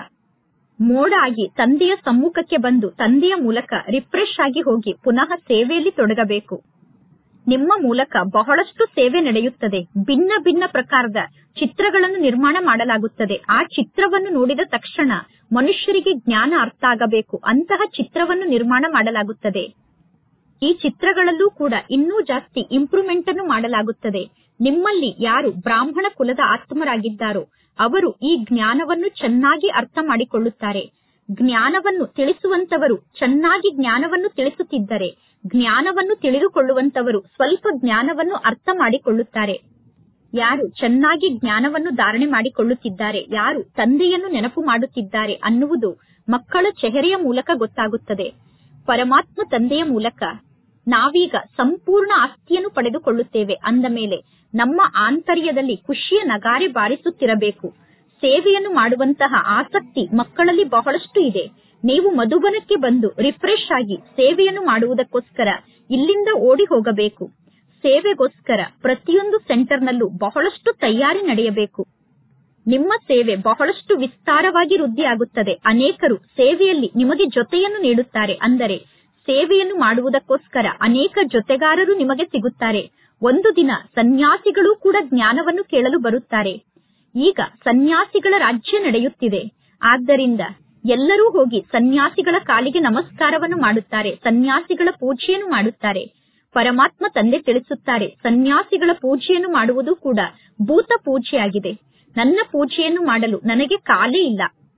ಮೋಡ ಆಗಿ ತಂದೆಯ ಸಮ್ಮುಖಕ್ಕೆ ಬಂದು ತಂದೆಯ ಮೂಲಕ ರಿಫ್ರೆಶ್ ಆಗಿ ಹೋಗಿ ಪುನಃ ಸೇವೆಯಲ್ಲಿ ತೊಡಗಬೇಕು ನಿಮ್ಮ ಮೂಲಕ ಬಹಳಷ್ಟು ಸೇವೆ ನಡೆಯುತ್ತದೆ ಭಿನ್ನ ಭಿನ್ನ ಪ್ರಕಾರದ ಚಿತ್ರಗಳನ್ನು ನಿರ್ಮಾಣ ಮಾಡಲಾಗುತ್ತದೆ ಆ ಚಿತ್ರವನ್ನು ನೋಡಿದ ತಕ್ಷಣ ಮನುಷ್ಯರಿಗೆ ಜ್ಞಾನ ಅರ್ಥ ಆಗಬೇಕು ಅಂತಹ ಚಿತ್ರವನ್ನು ನಿರ್ಮಾಣ ಮಾಡಲಾಗುತ್ತದೆ ಈ ಚಿತ್ರಗಳಲ್ಲೂ ಕೂಡ ಇನ್ನೂ ಜಾಸ್ತಿ ಇಂಪ್ರೂವ್ಮೆಂಟ್ ಅನ್ನು ಮಾಡಲಾಗುತ್ತದೆ ನಿಮ್ಮಲ್ಲಿ ಯಾರು ಬ್ರಾಹ್ಮಣ ಕುಲದ ಆತ್ಮರಾಗಿದ್ದಾರೋ ಅವರು ಈ ಜ್ಞಾನವನ್ನು ಚೆನ್ನಾಗಿ ಅರ್ಥ ಮಾಡಿಕೊಳ್ಳುತ್ತಾರೆ ಜ್ಞಾನವನ್ನು ತಿಳಿಸುವಂತವರು ಚೆನ್ನಾಗಿ ಜ್ಞಾನವನ್ನು ತಿಳಿಸುತ್ತಿದ್ದರೆ ಜ್ಞಾನವನ್ನು ತಿಳಿದುಕೊಳ್ಳುವಂತವರು ಸ್ವಲ್ಪ ಜ್ಞಾನವನ್ನು ಅರ್ಥ ಮಾಡಿಕೊಳ್ಳುತ್ತಾರೆ ಯಾರು ಚೆನ್ನಾಗಿ ಜ್ಞಾನವನ್ನು ಧಾರಣೆ ಮಾಡಿಕೊಳ್ಳುತ್ತಿದ್ದಾರೆ ಯಾರು ತಂದೆಯನ್ನು ನೆನಪು ಮಾಡುತ್ತಿದ್ದಾರೆ ಅನ್ನುವುದು ಮಕ್ಕಳ ಚೆಹರೆಯ ಮೂಲಕ ಗೊತ್ತಾಗುತ್ತದೆ ಪರಮಾತ್ಮ ತಂದೆಯ ಮೂಲಕ ನಾವೀಗ ಸಂಪೂರ್ಣ ಆಸ್ತಿಯನ್ನು ಪಡೆದುಕೊಳ್ಳುತ್ತೇವೆ ಅಂದ ಮೇಲೆ ನಮ್ಮ ಆಂತರ್ಯದಲ್ಲಿ ಖುಷಿಯ ನಗಾರೆ ಬಾರಿಸುತ್ತಿರಬೇಕು ಸೇವೆಯನ್ನು ಮಾಡುವಂತಹ ಆಸಕ್ತಿ ಮಕ್ಕಳಲ್ಲಿ ಬಹಳಷ್ಟು ಇದೆ ನೀವು ಮಧುಬನಕ್ಕೆ ಬಂದು ರಿಫ್ರೆಶ್ ಆಗಿ ಸೇವೆಯನ್ನು ಮಾಡುವುದಕ್ಕೋಸ್ಕರ ಇಲ್ಲಿಂದ ಓಡಿ ಹೋಗಬೇಕು ಸೇವೆಗೋಸ್ಕರ ಪ್ರತಿಯೊಂದು ಸೆಂಟರ್ನಲ್ಲೂ ಬಹಳಷ್ಟು ತಯಾರಿ ನಡೆಯಬೇಕು ನಿಮ್ಮ ಸೇವೆ ಬಹಳಷ್ಟು ವಿಸ್ತಾರವಾಗಿ ವೃದ್ಧಿಯಾಗುತ್ತದೆ ಅನೇಕರು ಸೇವೆಯಲ್ಲಿ ನಿಮಗೆ ಜೊತೆಯನ್ನು ನೀಡುತ್ತಾರೆ ಅಂದರೆ ಸೇವೆಯನ್ನು ಮಾಡುವುದಕ್ಕೋಸ್ಕರ ಅನೇಕ ಜೊತೆಗಾರರು ನಿಮಗೆ ಸಿಗುತ್ತಾರೆ ಒಂದು ದಿನ ಸನ್ಯಾಸಿಗಳು ಕೂಡ ಜ್ಞಾನವನ್ನು ಕೇಳಲು ಬರುತ್ತಾರೆ ಈಗ ಸನ್ಯಾಸಿಗಳ ರಾಜ್ಯ ನಡೆಯುತ್ತಿದೆ ಆದ್ದರಿಂದ ಎಲ್ಲರೂ ಹೋಗಿ ಸನ್ಯಾಸಿಗಳ ಕಾಲಿಗೆ ನಮಸ್ಕಾರವನ್ನು ಮಾಡುತ್ತಾರೆ ಸನ್ಯಾಸಿಗಳ ಪೂಜೆಯನ್ನು ಮಾಡುತ್ತಾರೆ ಪರಮಾತ್ಮ ತಂದೆ ತಿಳಿಸುತ್ತಾರೆ ಸನ್ಯಾಸಿಗಳ ಪೂಜೆಯನ್ನು ಮಾಡುವುದು ಕೂಡ ಭೂತ ಪೂಜೆಯಾಗಿದೆ ನನ್ನ ಪೂಜೆಯನ್ನು ಮಾಡಲು ನನಗೆ ಕಾಲೇ ಇಲ್ಲ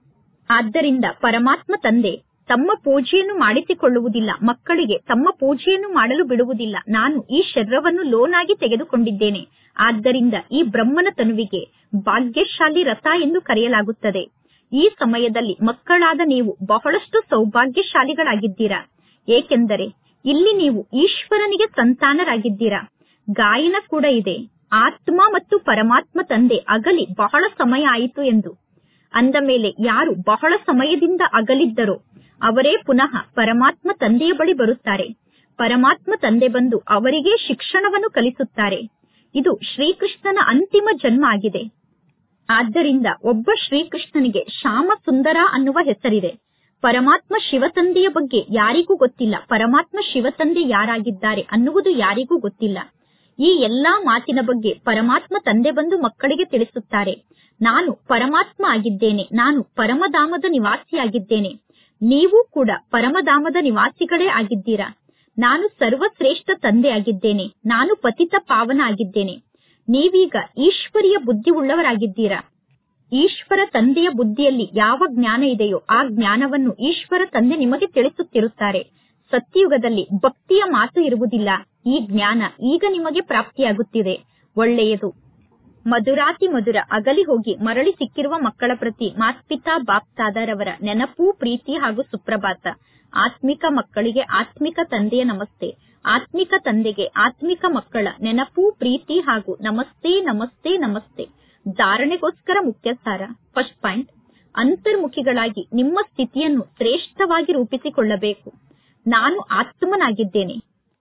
ಆದ್ದರಿಂದ ಪರಮಾತ್ಮ ತಂದೆ ತಮ್ಮ ಪೂಜೆಯನ್ನು ಮಾಡಿಸಿಕೊಳ್ಳುವುದಿಲ್ಲ ಮಕ್ಕಳಿಗೆ ತಮ್ಮ ಪೂಜೆಯನ್ನು ಮಾಡಲು ಬಿಡುವುದಿಲ್ಲ ನಾನು ಈ ಶರೀರವನ್ನು ಲೋನ್ ಆಗಿ ತೆಗೆದುಕೊಂಡಿದ್ದೇನೆ ಆದ್ದರಿಂದ ಈ ಬ್ರಹ್ಮನ ತನುವಿಗೆ ಭಾಗ್ಯಶಾಲಿ ರಥ ಎಂದು ಕರೆಯಲಾಗುತ್ತದೆ ಈ ಸಮಯದಲ್ಲಿ ಮಕ್ಕಳಾದ ನೀವು ಬಹಳಷ್ಟು ಸೌಭಾಗ್ಯಶಾಲಿಗಳಾಗಿದ್ದೀರಾ ಏಕೆಂದರೆ ಇಲ್ಲಿ ನೀವು ಈಶ್ವರನಿಗೆ ಸಂತಾನರಾಗಿದ್ದೀರಾ ಗಾಯನ ಕೂಡ ಇದೆ ಆತ್ಮ ಮತ್ತು ಪರಮಾತ್ಮ ತಂದೆ ಅಗಲಿ ಬಹಳ ಸಮಯ ಆಯಿತು ಎಂದು ಅಂದ ಮೇಲೆ ಯಾರು ಬಹಳ ಸಮಯದಿಂದ ಅಗಲಿದ್ದರೋ ಅವರೇ ಪುನಃ ಪರಮಾತ್ಮ ತಂದೆಯ ಬಳಿ ಬರುತ್ತಾರೆ ಪರಮಾತ್ಮ ತಂದೆ ಬಂದು ಅವರಿಗೆ ಶಿಕ್ಷಣವನ್ನು ಕಲಿಸುತ್ತಾರೆ ಇದು ಶ್ರೀಕೃಷ್ಣನ ಅಂತಿಮ ಜನ್ಮ ಆಗಿದೆ ಆದ್ದರಿಂದ ಒಬ್ಬ ಶ್ರೀಕೃಷ್ಣನಿಗೆ ಶ್ಯಾಮ ಸುಂದರ ಅನ್ನುವ ಹೆಸರಿದೆ ಪರಮಾತ್ಮ ಶಿವತಂದೆಯ ಬಗ್ಗೆ ಯಾರಿಗೂ ಗೊತ್ತಿಲ್ಲ ಪರಮಾತ್ಮ ಶಿವತಂದೆ ಯಾರಾಗಿದ್ದಾರೆ ಅನ್ನುವುದು ಯಾರಿಗೂ ಗೊತ್ತಿಲ್ಲ ಈ ಎಲ್ಲಾ ಮಾತಿನ ಬಗ್ಗೆ ಪರಮಾತ್ಮ ತಂದೆ ಬಂದು ಮಕ್ಕಳಿಗೆ ತಿಳಿಸುತ್ತಾರೆ ನಾನು ಪರಮಾತ್ಮ ಆಗಿದ್ದೇನೆ ನಾನು ಪರಮಧಾಮದ ನಿವಾಸಿಯಾಗಿದ್ದೇನೆ ನೀವು ಕೂಡ ಪರಮಧಾಮದ ನಿವಾಸಿಗಳೇ ಆಗಿದ್ದೀರಾ ನಾನು ಸರ್ವಶ್ರೇಷ್ಠ ತಂದೆ ಆಗಿದ್ದೇನೆ ನಾನು ಪತಿತ ಪಾವನ ಆಗಿದ್ದೇನೆ ನೀವೀಗ ಈಶ್ವರಿಯ ಬುದ್ಧಿ ಉಳ್ಳವರಾಗಿದ್ದೀರಾ ಈಶ್ವರ ತಂದೆಯ ಬುದ್ಧಿಯಲ್ಲಿ ಯಾವ ಜ್ಞಾನ ಇದೆಯೋ ಆ ಜ್ಞಾನವನ್ನು ಈಶ್ವರ ತಂದೆ ನಿಮಗೆ ತಿಳಿಸುತ್ತಿರುತ್ತಾರೆ ಸತ್ಯಯುಗದಲ್ಲಿ ಭಕ್ತಿಯ ಮಾತು ಇರುವುದಿಲ್ಲ ಈ ಜ್ಞಾನ ಈಗ ನಿಮಗೆ ಪ್ರಾಪ್ತಿಯಾಗುತ್ತಿದೆ ಒಳ್ಳೆಯದು ಮಧುರಾತಿ ಮಧುರ ಅಗಲಿ ಹೋಗಿ ಮರಳಿ ಸಿಕ್ಕಿರುವ ಮಕ್ಕಳ ಪ್ರತಿ ಮಾತ್ಪಿತಾ ಬಾಪ್ತಾದರವರ ನೆನಪು ಪ್ರೀತಿ ಹಾಗೂ ಸುಪ್ರಭಾತ ಆತ್ಮಿಕ ಮಕ್ಕಳಿಗೆ ಆತ್ಮಿಕ ತಂದೆಯ ನಮಸ್ತೆ ಆತ್ಮಿಕ ತಂದೆಗೆ ಆತ್ಮಿಕ ಮಕ್ಕಳ ನೆನಪು ಪ್ರೀತಿ ಹಾಗೂ ನಮಸ್ತೆ ನಮಸ್ತೆ ನಮಸ್ತೆ ಧಾರಣೆಗೋಸ್ಕರ ಮುಖ್ಯ ಸಾರ ಫಸ್ಟ್ ಪಾಯಿಂಟ್ ಅಂತರ್ಮುಖಿಗಳಾಗಿ ನಿಮ್ಮ ಸ್ಥಿತಿಯನ್ನು ಶ್ರೇಷ್ಠವಾಗಿ ರೂಪಿಸಿಕೊಳ್ಳಬೇಕು ನಾನು ಆತ್ಮನಾಗಿದ್ದೇನೆ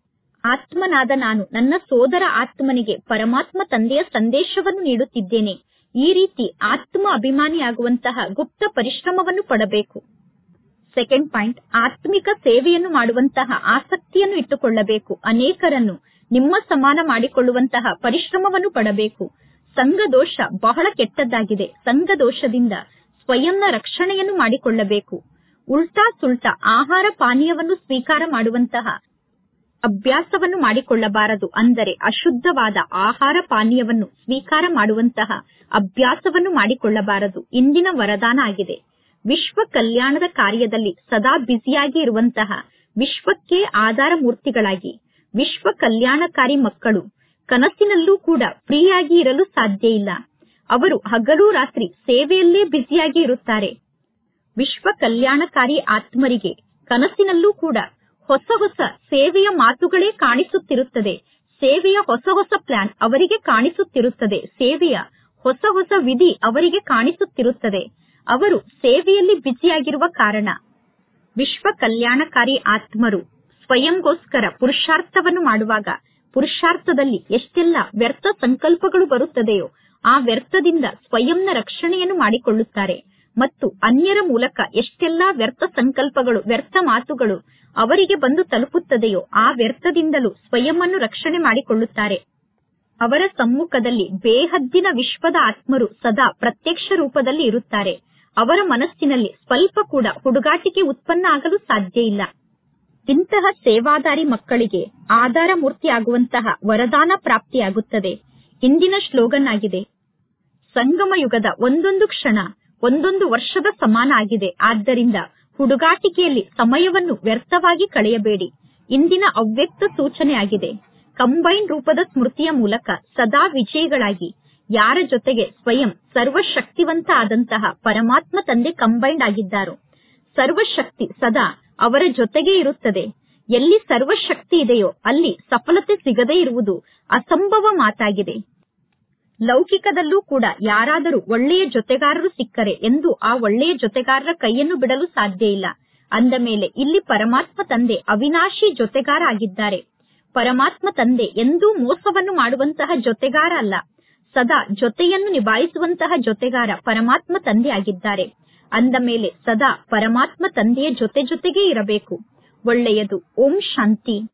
ಆತ್ಮನಾದ ನಾನು ನನ್ನ ಸೋದರ ಆತ್ಮನಿಗೆ ಪರಮಾತ್ಮ ತಂದೆಯ ಸಂದೇಶವನ್ನು ನೀಡುತ್ತಿದ್ದೇನೆ ಈ ರೀತಿ ಆತ್ಮ ಅಭಿಮಾನಿಯಾಗುವಂತಹ ಗುಪ್ತ ಪರಿಶ್ರಮವನ್ನು ಪಡಬೇಕು ಸೆಕೆಂಡ್ ಪಾಯಿಂಟ್ ಆತ್ಮಿಕ ಸೇವೆಯನ್ನು ಮಾಡುವಂತಹ ಆಸಕ್ತಿಯನ್ನು ಇಟ್ಟುಕೊಳ್ಳಬೇಕು ಅನೇಕರನ್ನು ನಿಮ್ಮ ಸಮಾನ ಮಾಡಿಕೊಳ್ಳುವಂತಹ ಪರಿಶ್ರಮವನ್ನು ಪಡಬೇಕು ಸಂಘದೋಷ ಬಹಳ ಕೆಟ್ಟದ್ದಾಗಿದೆ ಸಂಘದೋಷದಿಂದ ಸ್ವಯಂನ ರಕ್ಷಣೆಯನ್ನು ಮಾಡಿಕೊಳ್ಳಬೇಕು ಉಲ್ಟಾ ಸುಲ್ಟಾ ಆಹಾರ ಪಾನೀಯವನ್ನು ಸ್ವೀಕಾರ ಮಾಡುವಂತಹ ಅಭ್ಯಾಸವನ್ನು ಮಾಡಿಕೊಳ್ಳಬಾರದು ಅಂದರೆ ಅಶುದ್ಧವಾದ ಆಹಾರ ಪಾನೀಯವನ್ನು ಸ್ವೀಕಾರ ಮಾಡುವಂತಹ ಅಭ್ಯಾಸವನ್ನು ಮಾಡಿಕೊಳ್ಳಬಾರದು ಇಂದಿನ ವರದಾನ ಆಗಿದೆ ವಿಶ್ವ ಕಲ್ಯಾಣದ ಕಾರ್ಯದಲ್ಲಿ ಸದಾ ಬ್ಯುಸಿಯಾಗಿ ಇರುವಂತಹ ವಿಶ್ವಕ್ಕೆ ಆಧಾರ ಮೂರ್ತಿಗಳಾಗಿ ವಿಶ್ವ ಕಲ್ಯಾಣಕಾರಿ ಮಕ್ಕಳು ಕನಸಿನಲ್ಲೂ ಕೂಡ ಫ್ರೀಯಾಗಿ ಇರಲು ಸಾಧ್ಯ ಇಲ್ಲ ಅವರು ಹಗಲು ರಾತ್ರಿ ಸೇವೆಯಲ್ಲೇ ಬ್ಯುಸಿಯಾಗಿ ಇರುತ್ತಾರೆ ವಿಶ್ವ ಕಲ್ಯಾಣಕಾರಿ ಆತ್ಮರಿಗೆ ಕನಸಿನಲ್ಲೂ ಕೂಡ ಹೊಸ ಹೊಸ ಸೇವೆಯ ಮಾತುಗಳೇ ಕಾಣಿಸುತ್ತಿರುತ್ತದೆ ಸೇವೆಯ ಹೊಸ ಹೊಸ ಪ್ಲಾನ್ ಅವರಿಗೆ ಕಾಣಿಸುತ್ತಿರುತ್ತದೆ ಸೇವೆಯ ಹೊಸ ಹೊಸ ವಿಧಿ ಅವರಿಗೆ ಕಾಣಿಸುತ್ತಿರುತ್ತದೆ ಅವರು ಸೇವೆಯಲ್ಲಿ ಬ್ಯುಸಿಯಾಗಿರುವ ಕಾರಣ ವಿಶ್ವ ಕಲ್ಯಾಣಕಾರಿ ಆತ್ಮರು ಸ್ವಯಂಗೋಸ್ಕರ ಪುರುಷಾರ್ಥವನ್ನು ಮಾಡುವಾಗ ಪುರುಷಾರ್ಥದಲ್ಲಿ ಎಷ್ಟೆಲ್ಲ ವ್ಯರ್ಥ ಸಂಕಲ್ಪಗಳು ಬರುತ್ತದೆಯೋ ಆ ವ್ಯರ್ಥದಿಂದ ಸ್ವಯಂನ ರಕ್ಷಣೆಯನ್ನು ಮಾಡಿಕೊಳ್ಳುತ್ತಾರೆ ಮತ್ತು ಅನ್ಯರ ಮೂಲಕ ಎಷ್ಟೆಲ್ಲಾ ವ್ಯರ್ಥ ಸಂಕಲ್ಪಗಳು ವ್ಯರ್ಥ ಮಾತುಗಳು ಅವರಿಗೆ ಬಂದು ತಲುಪುತ್ತದೆಯೋ ಆ ವ್ಯರ್ಥದಿಂದಲೂ ಸ್ವಯಂವನ್ನು ರಕ್ಷಣೆ ಮಾಡಿಕೊಳ್ಳುತ್ತಾರೆ ಅವರ ಸಮ್ಮುಖದಲ್ಲಿ ಬೇಹದ್ದಿನ ವಿಶ್ವದ ಆತ್ಮರು ಸದಾ ಪ್ರತ್ಯಕ್ಷ ರೂಪದಲ್ಲಿ ಇರುತ್ತಾರೆ ಅವರ ಮನಸ್ಸಿನಲ್ಲಿ ಸ್ವಲ್ಪ ಕೂಡ ಹುಡುಗಾಟಿಕೆ ಉತ್ಪನ್ನ ಆಗಲು ಸಾಧ್ಯ ಇಲ್ಲ ಇಂತಹ ಸೇವಾದಾರಿ ಮಕ್ಕಳಿಗೆ ಆಧಾರ ಮೂರ್ತಿಯಾಗುವಂತಹ ವರದಾನ ಪ್ರಾಪ್ತಿಯಾಗುತ್ತದೆ ಇಂದಿನ ಶ್ಲೋಗನ್ ಆಗಿದೆ ಸಂಗಮ ಯುಗದ ಒಂದೊಂದು ಕ್ಷಣ ಒಂದೊಂದು ವರ್ಷದ ಸಮಾನ ಆಗಿದೆ ಆದ್ದರಿಂದ ಹುಡುಗಾಟಿಕೆಯಲ್ಲಿ ಸಮಯವನ್ನು ವ್ಯರ್ಥವಾಗಿ ಕಳೆಯಬೇಡಿ ಇಂದಿನ ಅವ್ಯಕ್ತ ಸೂಚನೆ ಆಗಿದೆ ಕಂಬೈನ್ ರೂಪದ ಸ್ಮೃತಿಯ ಮೂಲಕ ಸದಾ ವಿಜಯಿಗಳಾಗಿ ಯಾರ ಜೊತೆಗೆ ಸ್ವಯಂ ಸರ್ವಶಕ್ತಿವಂತ ಆದಂತಹ ಪರಮಾತ್ಮ ತಂದೆ ಕಂಬೈಂಡ್ ಆಗಿದ್ದಾರೋ ಸರ್ವಶಕ್ತಿ ಸದಾ ಅವರ ಜೊತೆಗೆ ಇರುತ್ತದೆ ಎಲ್ಲಿ ಸರ್ವಶಕ್ತಿ ಇದೆಯೋ ಅಲ್ಲಿ ಸಫಲತೆ ಸಿಗದೇ ಇರುವುದು ಅಸಂಭವ ಮಾತಾಗಿದೆ ಲೌಕಿಕದಲ್ಲೂ ಕೂಡ ಯಾರಾದರೂ ಒಳ್ಳೆಯ ಜೊತೆಗಾರರು ಸಿಕ್ಕರೆ ಎಂದು ಆ ಒಳ್ಳೆಯ ಜೊತೆಗಾರರ ಕೈಯನ್ನು ಬಿಡಲು ಸಾಧ್ಯ ಇಲ್ಲ ಅಂದ ಮೇಲೆ ಇಲ್ಲಿ ಪರಮಾತ್ಮ ತಂದೆ ಅವಿನಾಶಿ ಜೊತೆಗಾರ ಆಗಿದ್ದಾರೆ ಪರಮಾತ್ಮ ತಂದೆ ಎಂದೂ ಮೋಸವನ್ನು ಮಾಡುವಂತಹ ಜೊತೆಗಾರ ಅಲ್ಲ ಸದಾ ಜೊತೆಯನ್ನು ನಿಭಾಯಿಸುವಂತಹ ಜೊತೆಗಾರ ಪರಮಾತ್ಮ ತಂದೆ ಆಗಿದ್ದಾರೆ ಅಂದ ಮೇಲೆ ಸದಾ ಪರಮಾತ್ಮ ತಂದೆಯ ಜೊತೆ ಜೊತೆಗೇ ಇರಬೇಕು ಒಳ್ಳೆಯದು ಓಂ ಶಾಂತಿ